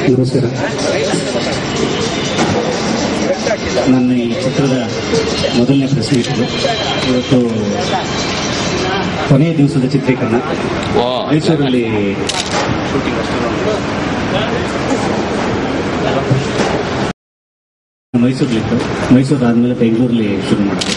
ನಮಸ್ಕಾರ ನನ್ನ ಈ ಚಿತ್ರದ ಮೊದಲನೇ ಪ್ರೆಸ್ ಮೀಟ್ ಇದು. ಇವತ್ತು ಕೊನೆಯ ದಿವಸದ ಚಿತ್ರೀಕರಣ ಮೈಸೂರಲ್ಲಿ ಮೈಸೂರಲ್ಲಿತ್ತು ಮೈಸೂರು ಆದಮೇಲೆ ಬೆಂಗಳೂರಲ್ಲಿ ಶುರು ಮಾಡಿದೆ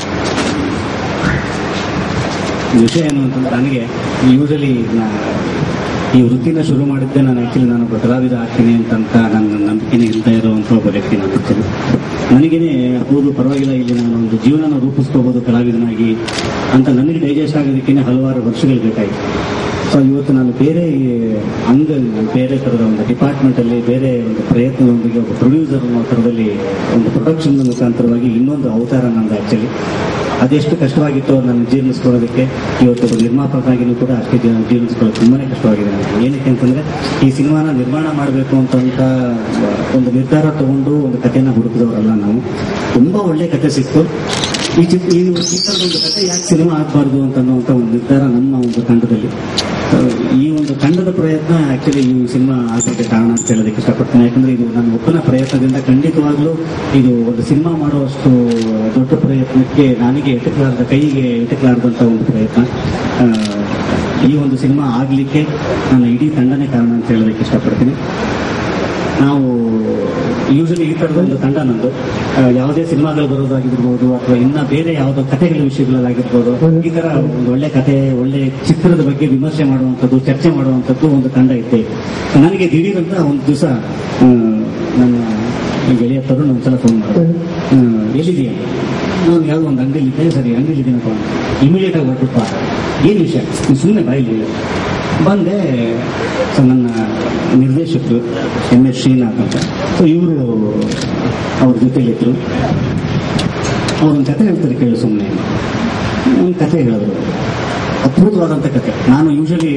ವಿಷಯ ಏನು ಅಂತಂದ್ರೆ ನನಗೆ ಯೂಶಲಿ ಈ ವೃತ್ತಿನ ಶುರು ಮಾಡಿದ್ದೆ ನಾನು ಆ್ಯಕ್ಚುಲಿ ನಾನು ಒಬ್ಬ ಕಲಾವಿದ ಆಗ್ತೀನಿ ಅಂತಂತ ನನ್ನ ನಂಬಿಕೆನೇ ಇಲ್ತಾ ಇರುವಂಥ ಒಬ್ಬ ವ್ಯಕ್ತಿ ನಾನು ಆಗ್ತೀನಿ ನನಗೇನೆ ಹೌದು ಪರವಾಗಿಲ್ಲ ಇಲ್ಲಿ ನಾನು ಒಂದು ಜೀವನನ ರೂಪಿಸ್ಕೋಬೋದು ಕಲಾವಿದನಾಗಿ ಅಂತ ನನಗೆ ಡೈಜೆಸ್ಟ್ ಆಗೋದಕ್ಕೇನೆ ಹಲವಾರು ವರ್ಷಗಳು ಬೇಕಾಯಿತು ಸೊ ಇವತ್ತು ನಾನು ಬೇರೆ ಅಂಗ ಬೇರೆ ಥರದ ಒಂದು ಡಿಪಾರ್ಟ್ಮೆಂಟಲ್ಲಿ ಬೇರೆ ಒಂದು ಪ್ರಯತ್ನದೊಂದಿಗೆ ಒಬ್ಬ ಪ್ರೊಡ್ಯೂಸರ್ ಅನ್ನೋ ಥರದಲ್ಲಿ ಒಂದು ಪ್ರೊಡಕ್ಷನ್ ಮುಖಾಂತರವಾಗಿ ಇನ್ನೊಂದು ಅವತಾರ ನಂದು ಆ್ಯಕ್ಚುಲಿ ಅದೆಷ್ಟು ಕಷ್ಟವಾಗಿತ್ತು ನಾನು ಜೀರ್ಣಿಸ್ಕೊಳ್ಳೋದಕ್ಕೆ ಇವತ್ತು ಒಬ್ಬ ನಿರ್ಮಾಪಕರಾಗಿನೂ ಕೂಡ ಅಷ್ಟೇ ಜೀವ ಜೀರ್ಣಿಸ್ಕೊಳ್ಳೋದು ತುಂಬಾನೇ ಕಷ್ಟವಾಗಿದೆ ನನಗೆ ಏನಕ್ಕೆ ಅಂತಂದ್ರೆ ಈ ಸಿನಿಮಾನ ನಿರ್ಮಾಣ ಮಾಡಬೇಕು ಅಂತಂತ ಒಂದು ನಿರ್ಧಾರ ತಗೊಂಡು ಒಂದು ಕಥೆನ ಹುಡುಕಿದವರಲ್ಲ ನಾವು ತುಂಬಾ ಒಳ್ಳೆ ಕಥೆ ಸಿಕ್ತು ಈ ಚಿತ್ರ ಈ ಈ ಥರದ ಒಂದು ಕಥೆ ಯಾಕೆ ಸಿನಿಮಾ ಆಗಬಾರ್ದು ಅಂತ ಅನ್ನುವಂಥ ಒಂದು ನಿರ್ಧಾರ ನಮ್ಮ ಒಂದು ತಂಡದಲ್ಲಿ ಆ, ಈ ಒಂದು ತಂಡದ ಪ್ರಯತ್ನ ಆಕ್ಚುಲಿ ಈ ಸಿನಿಮಾ ಆಗಲಿಕ್ಕೆ ಕಾರಣ ಅಂತ ಹೇಳೋದಕ್ಕೆ ಇಷ್ಟಪಡ್ತೀನಿ ಯಾಕಂದ್ರೆ ಇದು ನನ್ನ ಒಬ್ಬನ ಪ್ರಯತ್ನದಿಂದ ಖಂಡಿತವಾಗ್ಲೂ ಇದು ಒಂದು ಸಿನಿಮಾ ಮಾಡುವಷ್ಟು ದೊಡ್ಡ ಪ್ರಯತ್ನಕ್ಕೆ ನನಗೆ ಎಟಕಲಾರ್ದ ಕೈಗೆ ಎಟಕಲಾರ್ದಂಥ ಒಂದು ಪ್ರಯತ್ನ ಆ, ಈ ಒಂದು ಸಿನಿಮಾ ಆಗಲಿಕ್ಕೆ ನನ್ನ ಇಡೀ ತಂಡನೇ ಕಾರಣ ಅಂತ ಹೇಳೋದಕ್ಕೆ ಇಷ್ಟಪಡ್ತೀನಿ ನಾವು ಯೂಶಲಿ ಈ ಥರದ ಒಂದು ತಂಡ ನಂದು ಆ, ಯಾವುದೇ ಸಿನಿಮಾಗಳು ಬರೋದಾಗಿರ್ಬೋದು ಅಥವಾ ಇನ್ನ ಬೇರೆ ಯಾವುದೋ ಕಥೆಗಳ ವಿಷಯಗಳಾಗಿರ್ಬೋದು ಈ ತರ ಒಂದು ಒಳ್ಳೆ ಕಥೆ ಒಳ್ಳೆ ಚಿತ್ರದ ಬಗ್ಗೆ ವಿಮರ್ಶೆ ಮಾಡುವಂಥದ್ದು ಚರ್ಚೆ ಮಾಡುವಂಥದ್ದು ಒಂದು ತಂಡ ಇದ್ದೇ ಇತ್ತು. ನನಗೆ ದಿಢೀರಂತ ಒಂದು ದಿವಸ ನನ್ನ ಗೆಳೆಯ ತರುಣ್ ಒಂದ್ಸಲ ಫೋನ್ ಮಾಡಿದೆ ಆ, ಎಲ್ಲಿದೆಯಾ ನಾನು ಯಾವುದೋ ಒಂದು ಅಂಗಡಿಲಿದ್ದೆ ಸರಿ ಅಂಗಡಿಲಿದ್ದೀನಿ ಇಮಿಡಿಯೇಟ್ ಆಗಿ ಹೊರಟಪ್ಪ ಏನು ವಿಷಯ ಸುಮ್ಮನೆ ಬಾಯಿಲಿ ಬಂದೆ ಸೊ ನನ್ನ ನಿರ್ದೇಶಕರು ಎಂ ಎಸ್ ಶ್ರೀನಾಥ್ ಅಂತ ಸೊ ಇವರು ಅವ್ರ ಜೊತೆಲಿದ್ರು ಅವ್ರೊಂದು ಕತೆ ಹೇಳ್ತಾರೆ ಕೇಳಿ ಸುಮ್ಮನೆ ಒಂದು ಕತೆ ಹೇಳಿದ್ರು ಅದ್ಭುತವಾದಂಥ ಕತೆ ನಾನು ಯೂಶಲಿ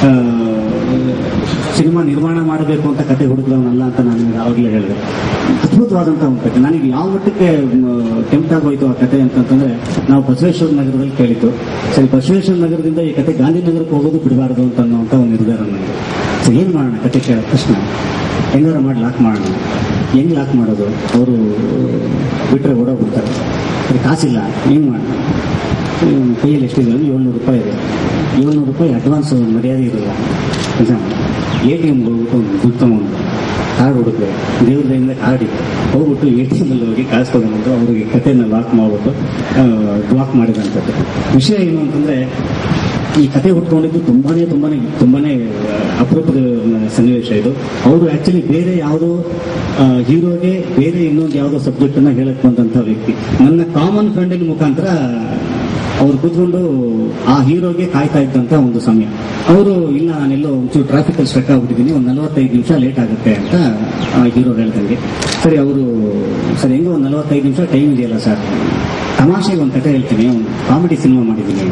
ಸಿನಿಮಾ ನಿರ್ಮಾಣ ಮಾಡಬೇಕು ಅಂತ ಕತೆ ಹುಡುಕಿದವನಲ್ಲ ಅಂತ ನಾನು ನಿಮ್ಗೆ ಆವಾಗಲೇ ಹೇಳಿದೆ ಅದ್ಭುತವಾದಂಥ ಒಂದು ಕತೆ ನನಗೆ ಯಾವ ಮಟ್ಟಕ್ಕೆ ಟೆಂಪ್ಟ್ ಆಗೋಯ್ತು ಆ ಕತೆ ಅಂತಂತಂದ್ರೆ ನಾವು ಬಸವೇಶ್ವರ ನಗರದಲ್ಲಿ ಕೇಳಿದ್ದು ಸರಿ ಬಸವೇಶ್ವರ ನಗರದಿಂದ ಈ ಕತೆ ಗಾಂಧಿನಗರಕ್ಕೆ ಹೋಗೋದು ಬಿಡಬಾರ್ದು ಅಂತ ಅನ್ನೋಂಥ ಒಂದು ನಿರ್ಧಾರ ನನಗೆ ಸೊ ಏನು ಮಾಡೋಣ ಕತೆ ಕೇಳ ತಕ್ಷಣ ಹೆಂಗಾರ ಮಾಡಿ ಲಾಕ್ ಮಾಡೋಣ ಹೆಂಗ್ ಲಾಕ್ ಮಾಡೋದು ಅವರು ಬಿಟ್ಟರೆ ಓಡೋಗ್ಬಿಡ್ತಾರೆ ಸರಿ ಕಾಸಿಲ್ಲ ಏನು ಮಾಡೋಣ ಇವ್ನ ಕೈಯಲ್ಲಿ ಎಷ್ಟಿದೆ ಅಂದ್ರೆ ಏಳ್ನೂರು ರೂಪಾಯಿ ಇದೆ ಏಳ್ನೂರು ರೂಪಾಯಿ ಅಡ್ವಾನ್ಸ್ ಮರ್ಯಾದೆ ಇರಲ್ಲ ಕೆಲಸ ಎ ಟಿ ಎಮ್ಗೆ ಹೋಗ್ಬಿಟ್ಟು ಒಂದು ದುಡ್ಡು ತಗೊಂಡು ಕಾರ್ಡ್ ಹುಡುಕ್ರೆ ದೇವ್ರ ದಯಿಂದ ಕಾರ್ಡ್ ಇತ್ತು ಹೋಗ್ಬಿಟ್ಟು ಎ ಟಿ ಎಮಲ್ಲಿ ಹೋಗಿ ಕಾಸು ತಗೊಂಡು ಅವರಿಗೆ ಕಥೆನ ಲಾಕ್ ಮಾಡ್ಬಿಟ್ಟು ಬ್ಲಾಕ್ ಮಾಡಿದಂಥದ್ದು ವಿಷಯ ಏನು ಅಂತಂದ್ರೆ ಈ ಕತೆ ಹುಟ್ಕೊಂಡಿದ್ದು ತುಂಬಾನೇ ತುಂಬಾನೇ ತುಂಬಾನೇ ಆ, ಅಪರೂಪದ ಸನ್ನಿವೇಶ ಇದು ಅವರು ಆಕ್ಚುಲಿ ಬೇರೆ ಯಾವುದೋ ಹೀರೋಗೆ ಬೇರೆ ಇನ್ನೊಂದು ಯಾವುದೋ ಸಬ್ಜೆಕ್ಟ್ ಅನ್ನ ಹೇಳಕ್ ಬಂದಂತ ವ್ಯಕ್ತಿ ನನ್ನ ಕಾಮನ್ ಫ್ರೆಂಡಿನ ಮುಖಾಂತರ ಅವ್ರು ಕೂತ್ಕೊಂಡು ಆ ಹೀರೋಗೆ ಕಾಯ್ತಾ ಇದ್ದಂತ ಒಂದು ಸಮಯ ಅವರು ಇಲ್ಲ ನಾನೆಲ್ಲೋ ಒಂಚೂರು ಟ್ರಾಫಿಕ್ ಅಲ್ಲಿ ಸ್ಟ್ರಕ್ ಆಗ್ಬಿಟ್ಟಿದ್ದೀನಿ ಒಂದು ನಲವತ್ತೈದು ನಿಮಿಷ ಲೇಟ್ ಆಗುತ್ತೆ ಅಂತ ಆ ಹೀರೋ ಹೇಳ್ದಂಗೆ ಸರಿ ಅವರು ಸರಿ ಹೆಂಗೋ ಒಂದು ನಲವತ್ತೈದು ನಿಮಿಷ ಟೈಮ್ ಇದೆಯಲ್ಲ ಸರ್ ತಮಾಷೆಗೆ ಒಂದು ಕತೆ ಹೇಳ್ತೀನಿ ಒಂದು ಕಾಮಿಡಿ ಸಿನಿಮಾ ಮಾಡಿದ್ದೀನಿ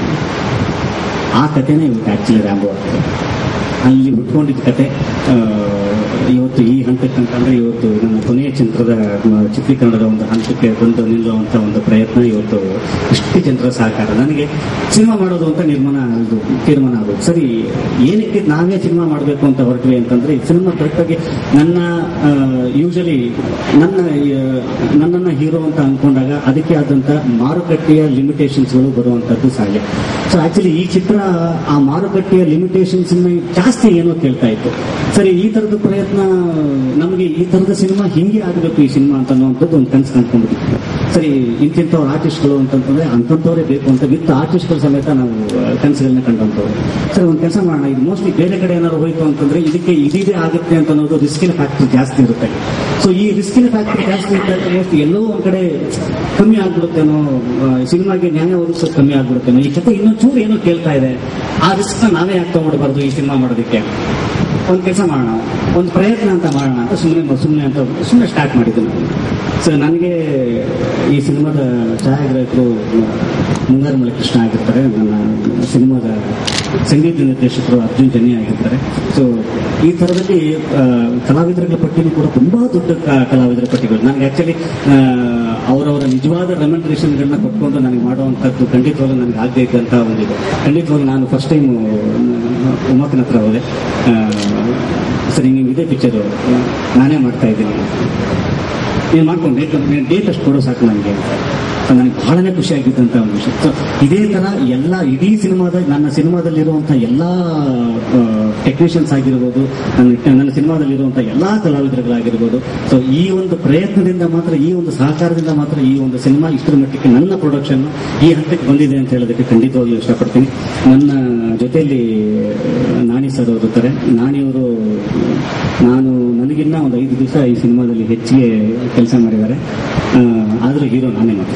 ಆ ಕಥೆನೇ ಇವತ್ತು ಆಕ್ಚುಲಿ ರ್ಯಾಂಬೋ ಆಗ್ತದೆ ಅಲ್ಲಿ ಹುಟ್ಕೊಂಡಿದ್ದ ಕತೆ ಆ, ಇವತ್ತು ಈ ಹಂತಕ್ಕೆ ಅಂತಂದ್ರೆ ಇವತ್ತು ನನ್ನ ಕೊನೆಯ ಚಿತ್ರದ ಮ, ಚಿತ್ರೀಕರಣದ ಒಂದು ಹಂತಕ್ಕೆ ಬಂದು ನಿಲ್ಲುವಂತ ಒಂದು ಪ್ರಯತ್ನ ಇವತ್ತು ಇಷ್ಟು ಜನರ ಸಹಕಾರ ನನಗೆ ಸಿನಿಮಾ ಮಾಡೋದು ಅಂತ ನಿರ್ಮಾಣ ಇದು ತೀರ್ಮಾನ ಆಗೋದು ಸರಿ ಏನಕ್ಕೆ ನಾವೇ ಸಿನಿಮಾ ಮಾಡಬೇಕು ಅಂತ ಹೊರಟ್ವಿ ಅಂತಂದ್ರೆ ಈ ಸಿನಿಮಾ ಕರೆಕ್ಟಾಗಿ ನನ್ನ ಯೂಶಲಿ ನನ್ನ ಆ, ನನ್ನನ್ನ ಹೀರೋ ಅಂತ ಅನ್ಕೊಂಡಾಗ ಅದಕ್ಕೆ ಆದಂತ ಮಾರುಕಟ್ಟೆಯ ಲಿಮಿಟೇಷನ್ಸ್ಗಳು ಬರುವಂತದ್ದು ಸಹಜ ಸೊ ಆಕ್ಚುಲಿ ಈ ಚಿತ್ರ ಆ ಮಾರುಕಟ್ಟೆಯ ಲಿಮಿಟೇಷನ್ಸ್ ಜಾಸ್ತಿ ಏನೋ ಕೇಳ್ತಾ ಇತ್ತು ಸರಿ ಈ ತರದ ಪ್ರಯತ್ನ ನಮಗೆ ಈ ತರದ ಸಿನಿಮಾ ಹಿಂಗೆ ಆಗಬೇಕು ಈ ಸಿನಿಮಾ ಅಂತ ಅನ್ನುವಂಥದ್ದು ಒಂದು ಕನಸು ಕಂಡ್ಕೊಂಡಿದ್ವಿ ಸರಿ ಇಂತಿಂಥವ್ರು ಆರ್ಟಿಸ್ಟ್ಗಳು ಅಂತಂತಂದ್ರೆ ಅಂಥವ್ರೇ ಬೇಕು ಅಂತ ವಿತ್ ಆರ್ಟಿಸ್ಟ್ಗಳ ಸಮೇತ ನಾವು ಆ, ಕನಸುಗಳನ್ನ ಕಂಡಂಥವ್ರು ಸರಿ ಒಂದು ಕೆಲಸ ಮಾಡೋಣ ಇದು ಮೋಸ್ಟ್ಲಿ ಬೇರೆ ಕಡೆ ಏನಾದ್ರು ಹೋಯ್ತು ಅಂತಂದ್ರೆ ಇದಕ್ಕೆ ಇದಿದೆ ಆಗುತ್ತೆ ಅಂತ ಅನ್ನೋದು ರಿಸ್ಕಿನ ಫ್ಯಾಕ್ಟರ್ ಜಾಸ್ತಿ ಇರುತ್ತೆ ಸೊ ಈ ರಿಸ್ಕಿನ ಫ್ಯಾಕ್ಟರ್ ಜಾಸ್ತಿ ಇದ್ದಾಗ ಮೋಸ್ಟ್ಲಿ ಎಲ್ಲೋ ಒಂದ್ ಕಡೆ ಕಮ್ಮಿ ಆಗ್ಬಿಡುತ್ತೇನೋ ಆ, ಸಿನಿಮಾಗೆ ನ್ಯಾಯ ಒದಗಿಸೋದು ಕಮ್ಮಿ ಆಗ್ಬಿಡುತ್ತೇನೋ ಈ ಕತೆ ಇನ್ನೊಂದು ಚೂರು ಏನೋ ಕೇಳ್ತಾ ಇದೆ ಆ ರಿಸ್ಕ್ ನಾವೇ ಯಾಕೆ ತಗೊಂಡ್ಬಾರ್ದು ಈ ಸಿನಿಮಾ ಮಾಡೋದಕ್ಕೆ ಒಂದು ಕೆಲಸ ಮಾಡೋಣ ಒಂದು ಪ್ರಯತ್ನ ಅಂತ ಮಾಡೋಣ ಅಂತ ಸುಮ್ಮನೆ ಸುಮ್ಮನೆ ಅಂತ ಸುಮ್ಮನೆ ಸ್ಟಾರ್ಟ್ ಮಾಡಿದ್ದು ನಾನು ಸೊ ನನಗೆ ಈ ಸಿನಿಮಾದ ಛಾಯಾಗ್ರಾಹಕರು ಮುಂಗಾರು ಮಳೆ ಕೃಷ್ಣ ಆಗಿರ್ತಾರೆ ನನ್ನ ಸಿನಿಮಾದ ಸಂಗೀತ ನಿರ್ದೇಶಕರು ಅರ್ಜುನ್ ಜನ್ಯ ಆಗಿರ್ತಾರೆ ಸೊ ಈ ಥರದಲ್ಲಿ ಆ, ಕಲಾವಿದರುಗಳ ಪಟ್ಟಿನೂ ಕೂಡ ತುಂಬಾ ದೊಡ್ಡ ಕ- ಕಲಾವಿದರ ಪಟ್ಟಿಗಳು ನನಗೆ ಆಕ್ಚುಲಿ ಅವರವರ ನಿಜವಾದ ರೆಮೆಂಡ್ರೇಷನ್ಗಳನ್ನ ಕೊಟ್ಕೊಂಡು ನನಗೆ ಮಾಡುವಂಥದ್ದು ಖಂಡಿತವಾಗ್ಲೂ ನನಗೆ ಆಗದೆ ಇದ್ದಂಥ ಒಂದಿದೆ ಖಂಡಿತವಾಗ್ಲೂ ನಾನು ಫಸ್ಟ್ ಟೈಮ್ ಉಮಾಕನ ಹತ್ರ ಹೋದೆ ಸರಿ ನೀವು ಇದೇ ಪಿಕ್ಚರ್ ನಾನೇ ಮಾಡ್ತಾ ಇದ್ದೀನಿ ನೀನು ಮಾಡ್ಕೊಂಡು ಡೇಟ್ ಡೇಟ್ ಅಷ್ಟು ಕೊಡೋ ಸಾಕು ನನಗೆ ಅಂತ ಸೊ ನನಗೆ ಬಹಳನೇ ಖುಷಿ ಆಗಿದ್ದಂಥ ಒಂದು ವಿಷಯ ಸೊ ಇದೇ ಥರ ಎಲ್ಲ ಇಡೀ ಸಿನಿಮಾದ ನನ್ನ ಸಿನಿಮಾದಲ್ಲಿರುವಂಥ ಎಲ್ಲ ಟೆಕ್ನಿಷಿಯನ್ಸ್ ಆಗಿರ್ಬೋದು ನನ್ನ ನನ್ನ ಸಿನಿಮಾದಲ್ಲಿರುವಂಥ ಎಲ್ಲ ಕಲಾವಿದರುಗಳಾಗಿರ್ಬೋದು ಸೊ ಈ ಒಂದು ಪ್ರಯತ್ನದಿಂದ ಮಾತ್ರ ಈ ಒಂದು ಸಹಕಾರದಿಂದ ಮಾತ್ರ ಈ ಒಂದು ಸಿನಿಮಾ ಇಷ್ಟರ ಮಟ್ಟಕ್ಕೆ ನನ್ನ ಪ್ರೊಡಕ್ಷನ್ ಈ ಹಂತಕ್ಕೆ ಬಂದಿದೆ ಅಂತ ಹೇಳೋದಕ್ಕೆ ಖಂಡಿತವಾಗ್ಲೂ ಇಷ್ಟಪಡ್ತೀನಿ ನನ್ನ ಜೊತೆಯಲ್ಲಿ ನಾಣಿ ಸರ್ ಅವರು ಇರ್ತಾರೆ ನಾಣಿಯವರು ನಾನು ನನಗಿನ್ನ ಒಂದು ಐದು ದಿವಸ ಈ ಸಿನಿಮಾದಲ್ಲಿ ಹೆಚ್ಚಿಗೆ ಕೆಲಸ ಮಾಡಿದ್ದಾರೆ ಆ, ಆದ್ರೂ ಹೀರೋ ನಾನೇ ಮಾತ್ರ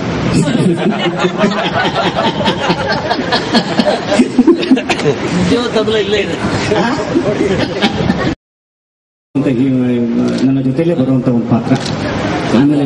ಇಲ್ಲೇ ಇದೆ ಅಂತ ಈ, ನನ್ನ ಜೊತೆಲೇ ಬರುವಂತ ಒಂದು ಪಾತ್ರ ಆಮೇಲೆ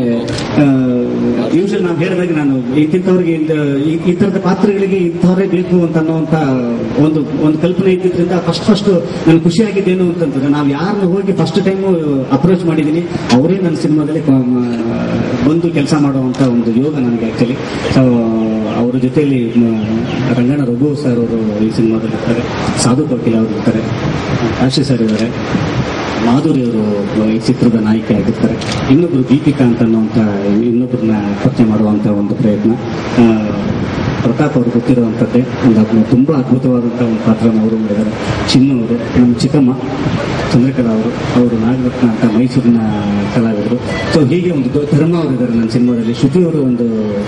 ಯೂಶಲ್ ನಾವು ಹೇಳಿದಾಗ ನಾನು ಇಂಥವ್ರಿಗೆ ಈ ಈ ಥರದ ಪಾತ್ರಗಳಿಗೆ ಇಂಥವರೇ ಬೇಕು ಅಂತ ಅನ್ನೋಂಥ ಒಂದು ಒಂದು ಕಲ್ಪನೆ ಇದ್ದಿದ್ರಿಂದ ಫಸ್ಟ್ ಫಸ್ಟ್ ನನ್ಗೆ ಖುಷಿ ಆಗಿದ್ದೇನು ಅಂತಂದ್ರೆ ನಾವು ಯಾರನ್ನ ಹೋಗಿ ಫಸ್ಟ್ ಟೈಮು ಅಪ್ರೋಚ್ ಮಾಡಿದ್ದೀನಿ ಅವರೇ ನನ್ನ ಸಿನಿಮಾದಲ್ಲಿ ಕ- ಮ- ಬಂದು ಕೆಲಸ ಮಾಡುವಂತ ಒಂದು ಯೋಗ ನನಗೆ ಆಕ್ಚುಲಿ ಸೊ ಅವರ ಜೊತೆಯಲ್ಲಿ ಮ, ರಂಗಣ್ಣ ರಘು ಸರ್ ಅವರು ಈ ಸಿನಿಮಾದಲ್ಲಿ ಇರ್ತಾರೆ ಸಾಧು ಕೋಕಿಲ ಅವರು ಇರ್ತಾರೆ ಕಾಶಿ ಸರ್ ಇದ್ದಾರೆ ಮಾಧುರಿ ಅವರು ಈ ಚಿತ್ರದ ನಾಯಕಿ ಆಗಿರ್ತಾರೆ ಇನ್ನೊಬ್ರು ದೀಪಿಕಾ ಅಂತ ಅನ್ನುವಂಥ ಇನ್ನೊಬ್ಬರನ್ನ ಪರಿಚಯ ಮಾಡುವಂಥ ಒಂದು ಪ್ರಯತ್ನ ಆ, ಪ್ರತಾಪ್ ಅವರು ಗೊತ್ತಿರುವಂಥದ್ದೇ ಒಂದು ಅದ್ಭುತ- ತುಂಬಾ ಅದ್ಭುತವಾದಂಥ ಒಂದು ಪಾತ್ರನ ಅವರು ಮಾಡಿದ್ದಾರೆ ಚಿನ್ನು ಅವರು ನಮ್ಮ ಚಿಕ್ಕಮ್ಮ ಚಂದ್ರಕಲಾ ಅವರು ಅವರು ನಾಗರತ್ನ ಅಂತ ಮೈಸೂರಿನ ಕಲಾವಿದರು ಸೊ ಹೀಗೆ ಒಂದು ದೊ- ಧರ್ಮ ಅವರು ಇದ್ದಾರೆ ನನ್ನ ಸಿನಿಮಾದಲ್ಲಿ ಶ್ರುತಿ ಅವರು ಒಂದು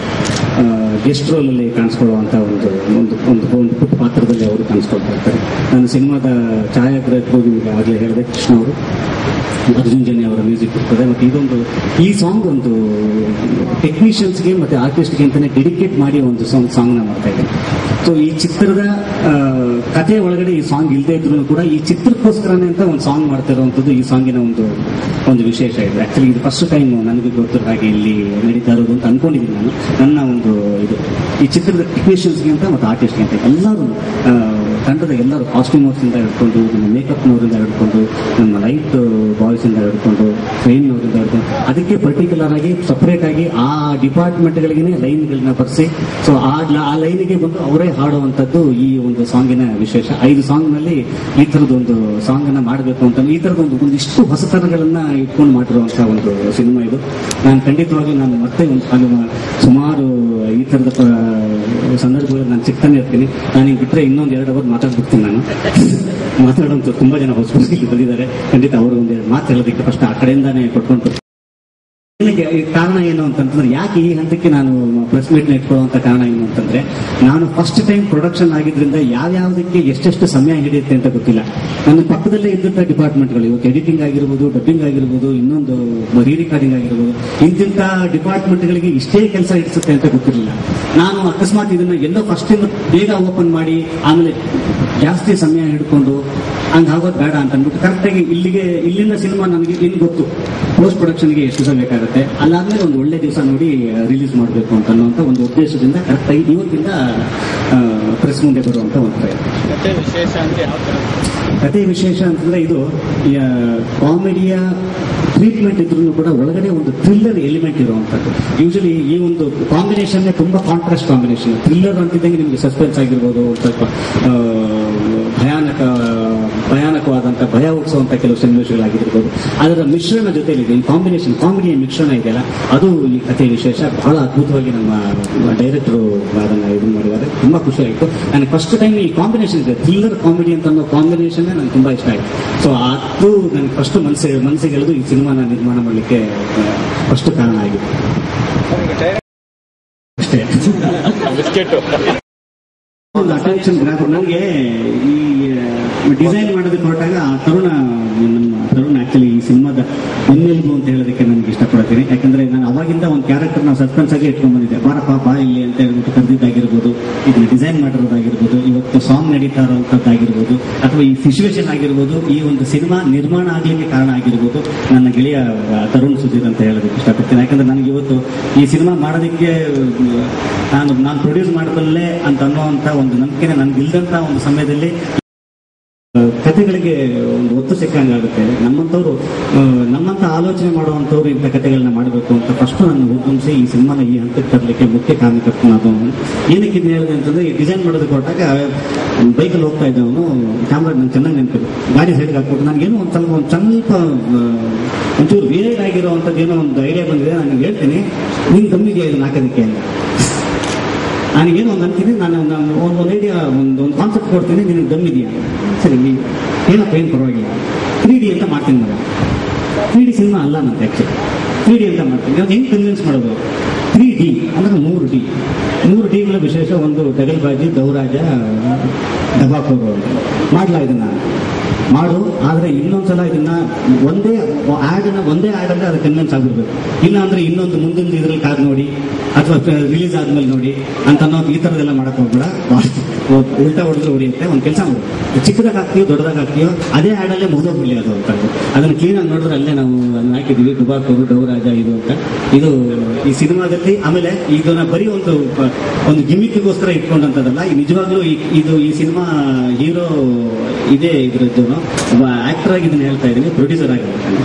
ಗೆಸ್ಟ್ ರೋಲಲ್ಲಿ ಕಾಣಿಸ್ಕೊಳ್ಳುವಂಥ ಒಂದು ಒಂದು ಒಂದು ಒಂದು ಪುಟ್ಟ ಪಾತ್ರದಲ್ಲಿ ಅವರು ಕಾಣಿಸ್ಕೊಳ್ತಾ ಇರ್ತಾರೆ ನನ್ನ ಸಿನಿಮಾದ ಛಾಯಾಗ್ರಾಹಕರು ನಿಮಗೆ ಆಗಲೇ ಹೇಳಿದೆ ಕೃಷ್ಣ ಅವರು ಅರ್ಜುನ್ ಜನಿ ಅವರ ಮ್ಯೂಸಿಕ್ ಇರ್ತದೆ ಮತ್ತು ಇದೊಂದು ಈ ಸಾಂಗ್ ಒಂದು ಟೆಕ್ನಿಷಿಯನ್ಸ್ಗೆ ಮತ್ತು ಆರ್ಟಿಸ್ಟ್ಗೆ ಅಂತಾನೆ ಡೆಡಿಕೇಟ್ ಮಾಡಿ ಒಂದು ಸಾಂಗ್ ಸಾಂಗ್ನ ಮಾಡ್ತಾ ಇದ್ದೀನಿ ಸೊ ಈ ಚಿತ್ರದ ಆ, ಕಥೆ ಒಳಗಡೆ ಈ ಸಾಂಗ್ ಇಲ್ಲದೆ ಇದ್ರು ಕೂಡ ಈ ಚಿತ್ರಕ್ಕೋಸ್ಕರನೇ ಅಂತ ಒಂದು ಸಾಂಗ್ ಮಾಡ್ತಾ ಇರುವಂಥದ್ದು ಈ ಸಾಂಗಿನ ಒಂದು ಒಂದು ವಿಶೇಷ ಇದೆ ಆಕ್ಚುಲಿ ಇದು ಫಸ್ಟ್ ಟೈಮ್ ನನಗೆ ಗೊತ್ತಿರೋ ಹಾಗೆ ಇಲ್ಲಿ ನಡೀತಾ ಇರೋದು ಅಂತ ಅನ್ಕೊಂಡಿದ್ದೀನಿ ನಾನು ನನ್ನ ಒಂದು ಇದು ಈ ಚಿತ್ರದ ಟೆಕ್ನಿಷಿಯನ್ಸ್ಗೆ ಅಂತ ಮತ್ತು ಆರ್ಟಿಸ್ಟ್ಗೆ ಅಂತ ಎಲ್ಲರೂ ಆ, ತಂಡದ ಎಲ್ಲರೂ ಕಾಸ್ಟ್ಯೂಮರ್ಸ್ ಇಂದ ಹಿಡ್ಕೊಂಡು ನಮ್ಮ ಮೇಕಪ್ನವರಿಂದ ಹಿಡ್ಕೊಂಡು ನಮ್ಮ ಲೈಟ್ ಬಾಯ್ಸ್ ಇಂದ ಹಿಡ್ಕೊಂಡು ಟ್ರೈನ್ನವರಿಂದ ಹಿಡ್ಕೊಂಡು ಅದಕ್ಕೆ ಪರ್ಟಿಕ್ಯುಲರ್ ಆಗಿ ಸಪರೇಟ್ ಆಗಿ ಆ ಡಿಪಾರ್ಟ್ಮೆಂಟ್ಗಳಿಗೆ ಲೈನ್ಗಳನ್ನ ಬರ್ಸಿ ಸೊ ಆ ಆ ಲೈನಿಗೆ ಬಂದು ಅವರೇ ಹಾಡುವಂಥದ್ದು ಈ ಒಂದು ಸಾಂಗಿನ ವಿಶೇಷ ಐದು ಸಾಂಗ್ ನಲ್ಲಿ ಈ ತರದೊಂದು ಸಾಂಗ್ ಅನ್ನ ಮಾಡಬೇಕು ಅಂತ ಈ ತರದ ಒಂದು ಒಂದಿಷ್ಟು ಹೊಸತನಗಳನ್ನ ಇಟ್ಕೊಂಡು ಮಾಡಿರುವಂತ ಒಂದು ಸಿನಿಮಾ ಇದು ನಾನು ಖಂಡಿತವಾಗಿ ನಾನು ಮತ್ತೆ ಒಂದು ಸಾಂಗ್ ಮಾ- ಸುಮಾರು ಈ ತರದ ಪ- ಸಂದರ್ಭಗಳಲ್ಲಿ ನಾನು ಸಿಗ್ತಾನೆ ಇರ್ತೀನಿ ನಾನು ಈಗ ಬಿಟ್ಟರೆ ಇನ್ನೊಂದು ಎರಡು ಅವರ್ ಮಾತಾಡ್ಬಿಡ್ತೀನಿ ನಾನು ಮಾತಾಡೋಂಥ ತುಂಬಾ ಜನ ಹೊಸ ಹೊಸದಾಗಿ ಬಂದಿದ್ದಾರೆ ಖಂಡಿತ ಅವರು ಒಂದು ಎರಡು ಮಾತು ಹೇಳೋದಕ್ಕೆ ಫಸ್ಟ್ ಆ ಕಡೆಯಿಂದಾನೇ ಕೊಟ್ಕೊಂಡು ಏನಕ್ಕೆ ಈ ಕಾರಣ ಏನು ಅಂತಂತಂದ್ರೆ ಯಾಕೆ ಈ ಹಂತಕ್ಕೆ ನಾನು ಪ್ರೆಸ್ ಮೀಟ್ ಇಟ್ಕೊಳ್ಳುವಂತ ಕಾರಣ ಏನು ಅಂತಂದ್ರೆ ನಾನು ಫಸ್ಟ್ ಟೈಮ್ ಪ್ರೊಡಕ್ಷನ್ ಆಗಿದ್ರಿಂದ ಯಾವ್ಯಾವ್ದಕ್ಕೆ ಎಷ್ಟೆಷ್ಟು ಸಮಯ ಹಿಡಿಯುತ್ತೆ ಅಂತ ಗೊತ್ತಿಲ್ಲ ನನ್ನ ಪಕ್ಕದಲ್ಲೇ ಇದ್ದಂಥ ಡಿಪಾರ್ಟ್ಮೆಂಟ್ಗಳು ಇವತ್ತು ಎಡಿಟಿಂಗ್ ಆಗಿರ್ಬೋದು ಡಬ್ಬಿಂಗ್ ಆಗಿರ್ಬೋದು ಇನ್ನೊಂದು ರೀ ರೆಕಾರ್ಡಿಂಗ್ ಆಗಿರ್ಬೋದು ಇಂತಿಂತ ಡಿಪಾರ್ಟ್ಮೆಂಟ್ಗಳಿಗೆ ಇಷ್ಟೇ ಕೆಲಸ ಇಡಿಸುತ್ತೆ ಅಂತ ಗೊತ್ತಿರಲಿಲ್ಲ ನಾನು ಅಕಸ್ಮಾತ್ ಇದನ್ನ ಎಲ್ಲೋ ಫಸ್ಟ್ ಬೇಗ ಓಪನ್ ಮಾಡಿ ಆಮೇಲೆ ಜಾಸ್ತಿ ಸಮಯ ಹಿಡ್ಕೊಂಡು ಹಂಗ ಆಗೋದು ಬೇಡ ಅಂತ ಅಂದ್ಬಿಟ್ಟು ಕರೆಕ್ಟಾಗಿ ಇಲ್ಲಿಗೆ ಇಲ್ಲಿಂದ ಸಿನಿಮಾ ನನಗೆ ಇನ್ನು ಗೊತ್ತು ಪೋಸ್ಟ್ ಪ್ರೊಡಕ್ಷನ್ಗೆ ಎಷ್ಟು ದಿವಸ ಬೇಕಾಗುತ್ತೆ ಅಲ್ಲಾದ್ಮೇಲೆ ಒಂದು ಒಳ್ಳೆ ದಿವಸ ನೋಡಿ ರಿಲೀಸ್ ಮಾಡಬೇಕು ಅಂತ ಅನ್ನುವಂಥ ಒಂದು ಉದ್ದೇಶದಿಂದ ಕರೆಕ್ಟಾಗಿ ಇವತ್ತಿಂದ ಪ್ರೆಸ್ ಮುಂದೆ ಬರುವಂತ ಒಂದು ಪ್ರಯತ್ನ ಮತ್ತೆ ವಿಶೇಷ ಅಂದ್ರೆ ಯಾವ ತರ ಕಥೆ ವಿಶೇಷ ಅಂತಂದ್ರೆ ಇದು ಕಾಮಿಡಿಯ ಟ್ರೀಟ್ಮೆಂಟ್ ಇದ್ರೂ ಕೂಡ ಒಳಗಡೆ ಒಂದು ಥ್ರಿಲ್ಲರ್ ಎಲಿಮೆಂಟ್ ಇರುವಂತದ್ದು ಯೂಶಲಿ ಈ ಒಂದು ಕಾಂಬಿನೇಷನ್ ತುಂಬಾ ಕಾಂಟ್ರಾಸ್ಟ್ ಕಾಂಬಿನೇಷನ್ ಥ್ರಿಲ್ಲರ್ ಅಂತಿದ್ದಂಗೆ ನಿಮಗೆ ಸಸ್ಪೆನ್ಸ್ ಆಗಿರ್ಬೋದು ಒಂದು ಸ್ವಲ್ಪ ಆ, ಭಯಾನಕ ಭಯಾನಕವಾದಂತ ಭಯ ಹುಟ್ಟಿಸುವಂತ ಕೆಲವು ಸನ್ನಿವೇಶಗಳಾಗಿರ್ಬೋದು ಅದರ ಮಿಶ್ರಣ ಜೊತೆಲಿದೆ ಈ ಕಾಂಬಿನೇಷನ್ ಕಾಮಿಡಿಯ ಮಿಶ್ರಣ ಇದೆಯಲ್ಲ ಅದು ಈ ಕಥೆ ವಿಶೇಷ ಬಹಳ ಅದ್ಭುತವಾಗಿ ನಮ್ಮ ಡೈರೆಕ್ಟರ್ ಅದನ್ನ ಇದು ಮಾಡಿದ್ದಾರೆ ತುಂಬಾ ಖುಷಿ ಆಯಿತು ನನಗೆ ಫಸ್ಟ್ ಟೈಮ್ ಈ ಕಾಂಬಿನೇಷನ್ ಇದೆ ಥ್ರಿಲ್ಲರ್ ಕಾಮಿಡಿ ಅಂತ ಅನ್ನೋ ಕಾಂಬಿನೇಷನ್ ನನಗೆ ತುಂಬಾ ಇಷ್ಟ ಆಯಿತು ಸೊ ಅದು ನನಗೆ ಫಸ್ಟ್ ಮನಸ್ಸಿಗೆ ಮನಸ್ಸಿಗೆ ಎಳೆದು ಈ ಸಿನಿಮಾನ ನಿರ್ಮಾಣ ಮಾಡಲಿಕ್ಕೆ ಫಸ್ಟ್ ಕಾರಣ ಆಗಿದೆ ಅಷ್ಟೇ ಬಿಸ್ಕೆಟ್ ಒಂದು ಅಟೆನ್ಷನ್ ಗ್ರಾಫ್ ನನಗೆ ಈ ಡಿಸೈನ್ ಮಾಡೋದಕ್ಕೆ ಹೊರಟಾಗ ಆ ತರುಣ ನಮ್ಮ ತರುಣ ಆಕ್ಚುಲಿ ಈ ಸಿನಿಮಾದ ಬೆನ್ನೆಲುಬು ಅಂತ ಹೇಳೋದಕ್ಕೆ ನನಗೆ ಇಷ್ಟಪಡ್ತೀನಿ ಯಾಕಂದ್ರೆ ನಾನು ಅವಾಗಿಂದ ಒಂದು ಕ್ಯಾರೆಕ್ಟರ್ ನಾವು ಸಸ್ಪೆನ್ಸ್ ಆಗಿ ಇಟ್ಕೊಂಡ್ ಬಂದಿದ್ದೆ ಬಾರಪ್ಪ ಬಾ ಇಲ್ಲಿ ಅಂತ ಹೇಳ್ಬಿಟ್ಟು ಕರೆದಿದ್ದಾಗಿರ್ಬೋದು ಇದನ್ನ ಡಿಸೈನ್ ಮಾಡಿರೋದಾಗಿರ್ಬೋದು ಇವತ್ತು ಸಾಂಗ್ ನಡೀತಾ ಇರೋಂಥದ್ದಾಗಿರ್ಬೋದು ಅಥವಾ ಈ ಸಿಚುವೇಶನ್ ಆಗಿರ್ಬೋದು ಈ ಒಂದು ಸಿನಿಮಾ ನಿರ್ಮಾಣ ಆಗ್ಲಿಕ್ಕೆ ಕಾರಣ ಆಗಿರ್ಬೋದು ನನ್ನ ಗೆಳೆಯ ಆ, ತರುಣ್ ಸುಧೀರ್ ಅಂತ ಹೇಳೋದಕ್ಕೆ ಇಷ್ಟಪಡ್ತೀನಿ ಯಾಕಂದ್ರೆ ನನಗೆ ಇವತ್ತು ಈ ಸಿನಿಮಾ ಮಾಡೋದಕ್ಕೆ ಆ, ನಾನು ನಾನು ಪ್ರೊಡ್ಯೂಸ್ ಮಾಡಬಲ್ಲೆ ಅಂತ ಅನ್ನೋಂಥ ಒಂದು ನಂಬಿಕೆ ನನಗೆ ಇಲ್ದಂತ ಒಂದು ಸಮಯದಲ್ಲಿ ಕಥೆಗಳಿಗೆ ಒಂದು ಒತ್ತು ಸಿಕ್ಕಂಗಾಗುತ್ತೆ ನಮ್ಮಂಥವ್ರು ಆ, ನಮ್ಮಂತ ಆಲೋಚನೆ ಮಾಡುವಂಥವ್ರು ಇಂಥ ಕಥೆಗಳನ್ನ ಮಾಡಬೇಕು ಅಂತ ಫಸ್ಟ್ ನನ್ನ ಹುಟ್ಟುಂಬಿಸಿ ಈ ಸಿನಿಮಾನ ಈ ಹಂತಕ್ಕೆ ತರಲಿಕ್ಕೆ ಮುಖ್ಯ ಕಾರಣಕರ್ತನ ಅದವನು ಏನಕ್ಕೆ ಇದನ್ನ ಹೇಳಿದೆ ಅಂತಂದ್ರೆ ಈ ಡಿಸೈನ್ ಮಾಡೋದಕ್ಕೆ ಹೊರಟಾಗ ಬೈಕಲ್ಲಿ ಹೋಗ್ತಾ ಇದ್ದವನು ಕ್ಯಾಮ್ರಾ ನಂಗೆ ಚೆನ್ನಾಗಿ ನೆನಪಿದೆ ಗಾಡಿ ಸೈಡ್ಗೆ ಹಾಕ್ಬಿಟ್ಟು ನನಗೇನೋ ಒಂದು ಸ್ವಲ್ಪ ಒಂದು ಸ್ವಲ್ಪ ಆ, ಒಂಚೂರು ವೇರ್ ಆಗಿರೋವಂಥದ್ದು ಏನೋ ಒಂದು ಐಡಿಯಾ ಬಂದಿದೆ ನಾನು ಹೇಳ್ತೀನಿ ನಿನ್ ಗಮ್ಮಿಗೆ ಇದನ್ನ ಹಾಕೋದಕ್ಕೆ ಅಂತ ನನಗೇನು ಒಂದು ಅಂತೀನಿ ನಾನು ನಾನು ಒಂದು ಒಂದು ಐಡಿಯಾ ಒಂದು ಒಂದು ಕಾನ್ಸೆಪ್ಟ್ ಕೊಡ್ತೀನಿ ನಿನಗೆ ದಮ್ ಇದೆಯಾ ಸರಿ ನೀ ಏನಪ್ಪ ಏನು ಪರವಾಗಿಲ್ಲ ತ್ರೀ ಡಿ ಅಂತ ಮಾಡ್ತೀನಿ ನಾನು ತ್ರೀ ಡಿ ಸಿನಿಮಾ ಅಲ್ಲ ನಂಗೆ ಆ್ಯಕ್ಚುಲಿ ತ್ರೀ ಡಿ ಅಂತ ಮಾಡ್ತೀನಿ ಅದು ಹೆಂಗೆ ಕನ್ವಿನ್ಸ್ ಮಾಡೋದು ತ್ರೀ ಡಿ ಅಂದ್ರೆ ಮೂರು ಡಿ ಮೂರು ಡಿಗಳ ವಿಶೇಷ ಒಂದು ದಗಲ್ಬಾಜಿ ದೌರಾಜ ಡಬಾಕೋರು ಅಂತ ಮಾಡ್ಲಾ ಇದನ್ನ ಮಾಡು ಆದ್ರೆ ಇನ್ನೊಂದ್ಸಲ ಇದನ್ನ ಒಂದೇ ಆಡ್ ಒಂದೇ ಆಡ್ ಅಂದ್ರೆ ಅದು ಕನ್ವಿನ್ಸ್ ಆಗಿರ್ಬೇಕು ಇಲ್ಲ ಅಂದ್ರೆ ಇನ್ನೊಂದು ಮುಂದಿನ ಇದ್ರಲ್ಲಿ ಕಾದ್ ನೋಡಿ ಅಥವಾ ರಿಲೀಸ್ ಆದ್ಮೇಲೆ ನೋಡಿ ಅಂತ ಅನ್ನೋದು ಈ ತರದೆಲ್ಲ ಮಾಡಕ್ ಹೋಗ್ಬೇಡ ಉಲ್ಟಾ ಹೊಡೆದ್ರೆ ಹೊಡಿಯುತ್ತೆ ಒಂದು ಕೆಲಸ ಮಾಡು ಚಿಕ್ಕದಾಗ ಹಾಕ್ತೀಯೋ ದೊಡ್ಡದಾಗ ಹಾಕ್ತೀಯೋ ಅದೇ ಆಡಲ್ಲೇ ಮುಗಿದೋಗ್ಬಿಡಿ ಅದು ಅಂತ ಅದನ್ನ ಕ್ಲೀನ್ ಆಗಿ ನೋಡಿದ್ರೆ ಅಲ್ಲೇ ನಾವು ಅದನ್ನ ಹಾಕಿದ್ವಿ ಡುಬಾಕೋರು ಡೌರಾಜ ಇದು ಅಂತ ಇದು ಈ ಸಿನಿಮಾದಲ್ಲಿ ಆಮೇಲೆ ಇದನ್ನ ಬರೀ ಒಂದು ಪ- ಒಂದು ಗಿಮಿಕ್ಗೋಸ್ಕರ ಇಟ್ಕೊಂಡಂತದಲ್ಲ ಈ ನಿಜವಾಗ್ಲೂ ಈ- ಇದು ಈ ಸಿನಿಮಾ ಹೀರೋ ಇದೇ ಇದ್ರದ್ದು ಒಬ್ಬ ಆಕ್ಟರ್ ಆಗಿ ಇದನ್ನ ಹೇಳ್ತಾ ಇದ್ದೀನಿ ಪ್ರೊಡ್ಯೂಸರ್ ಆಗಿರ್ತಾನೆ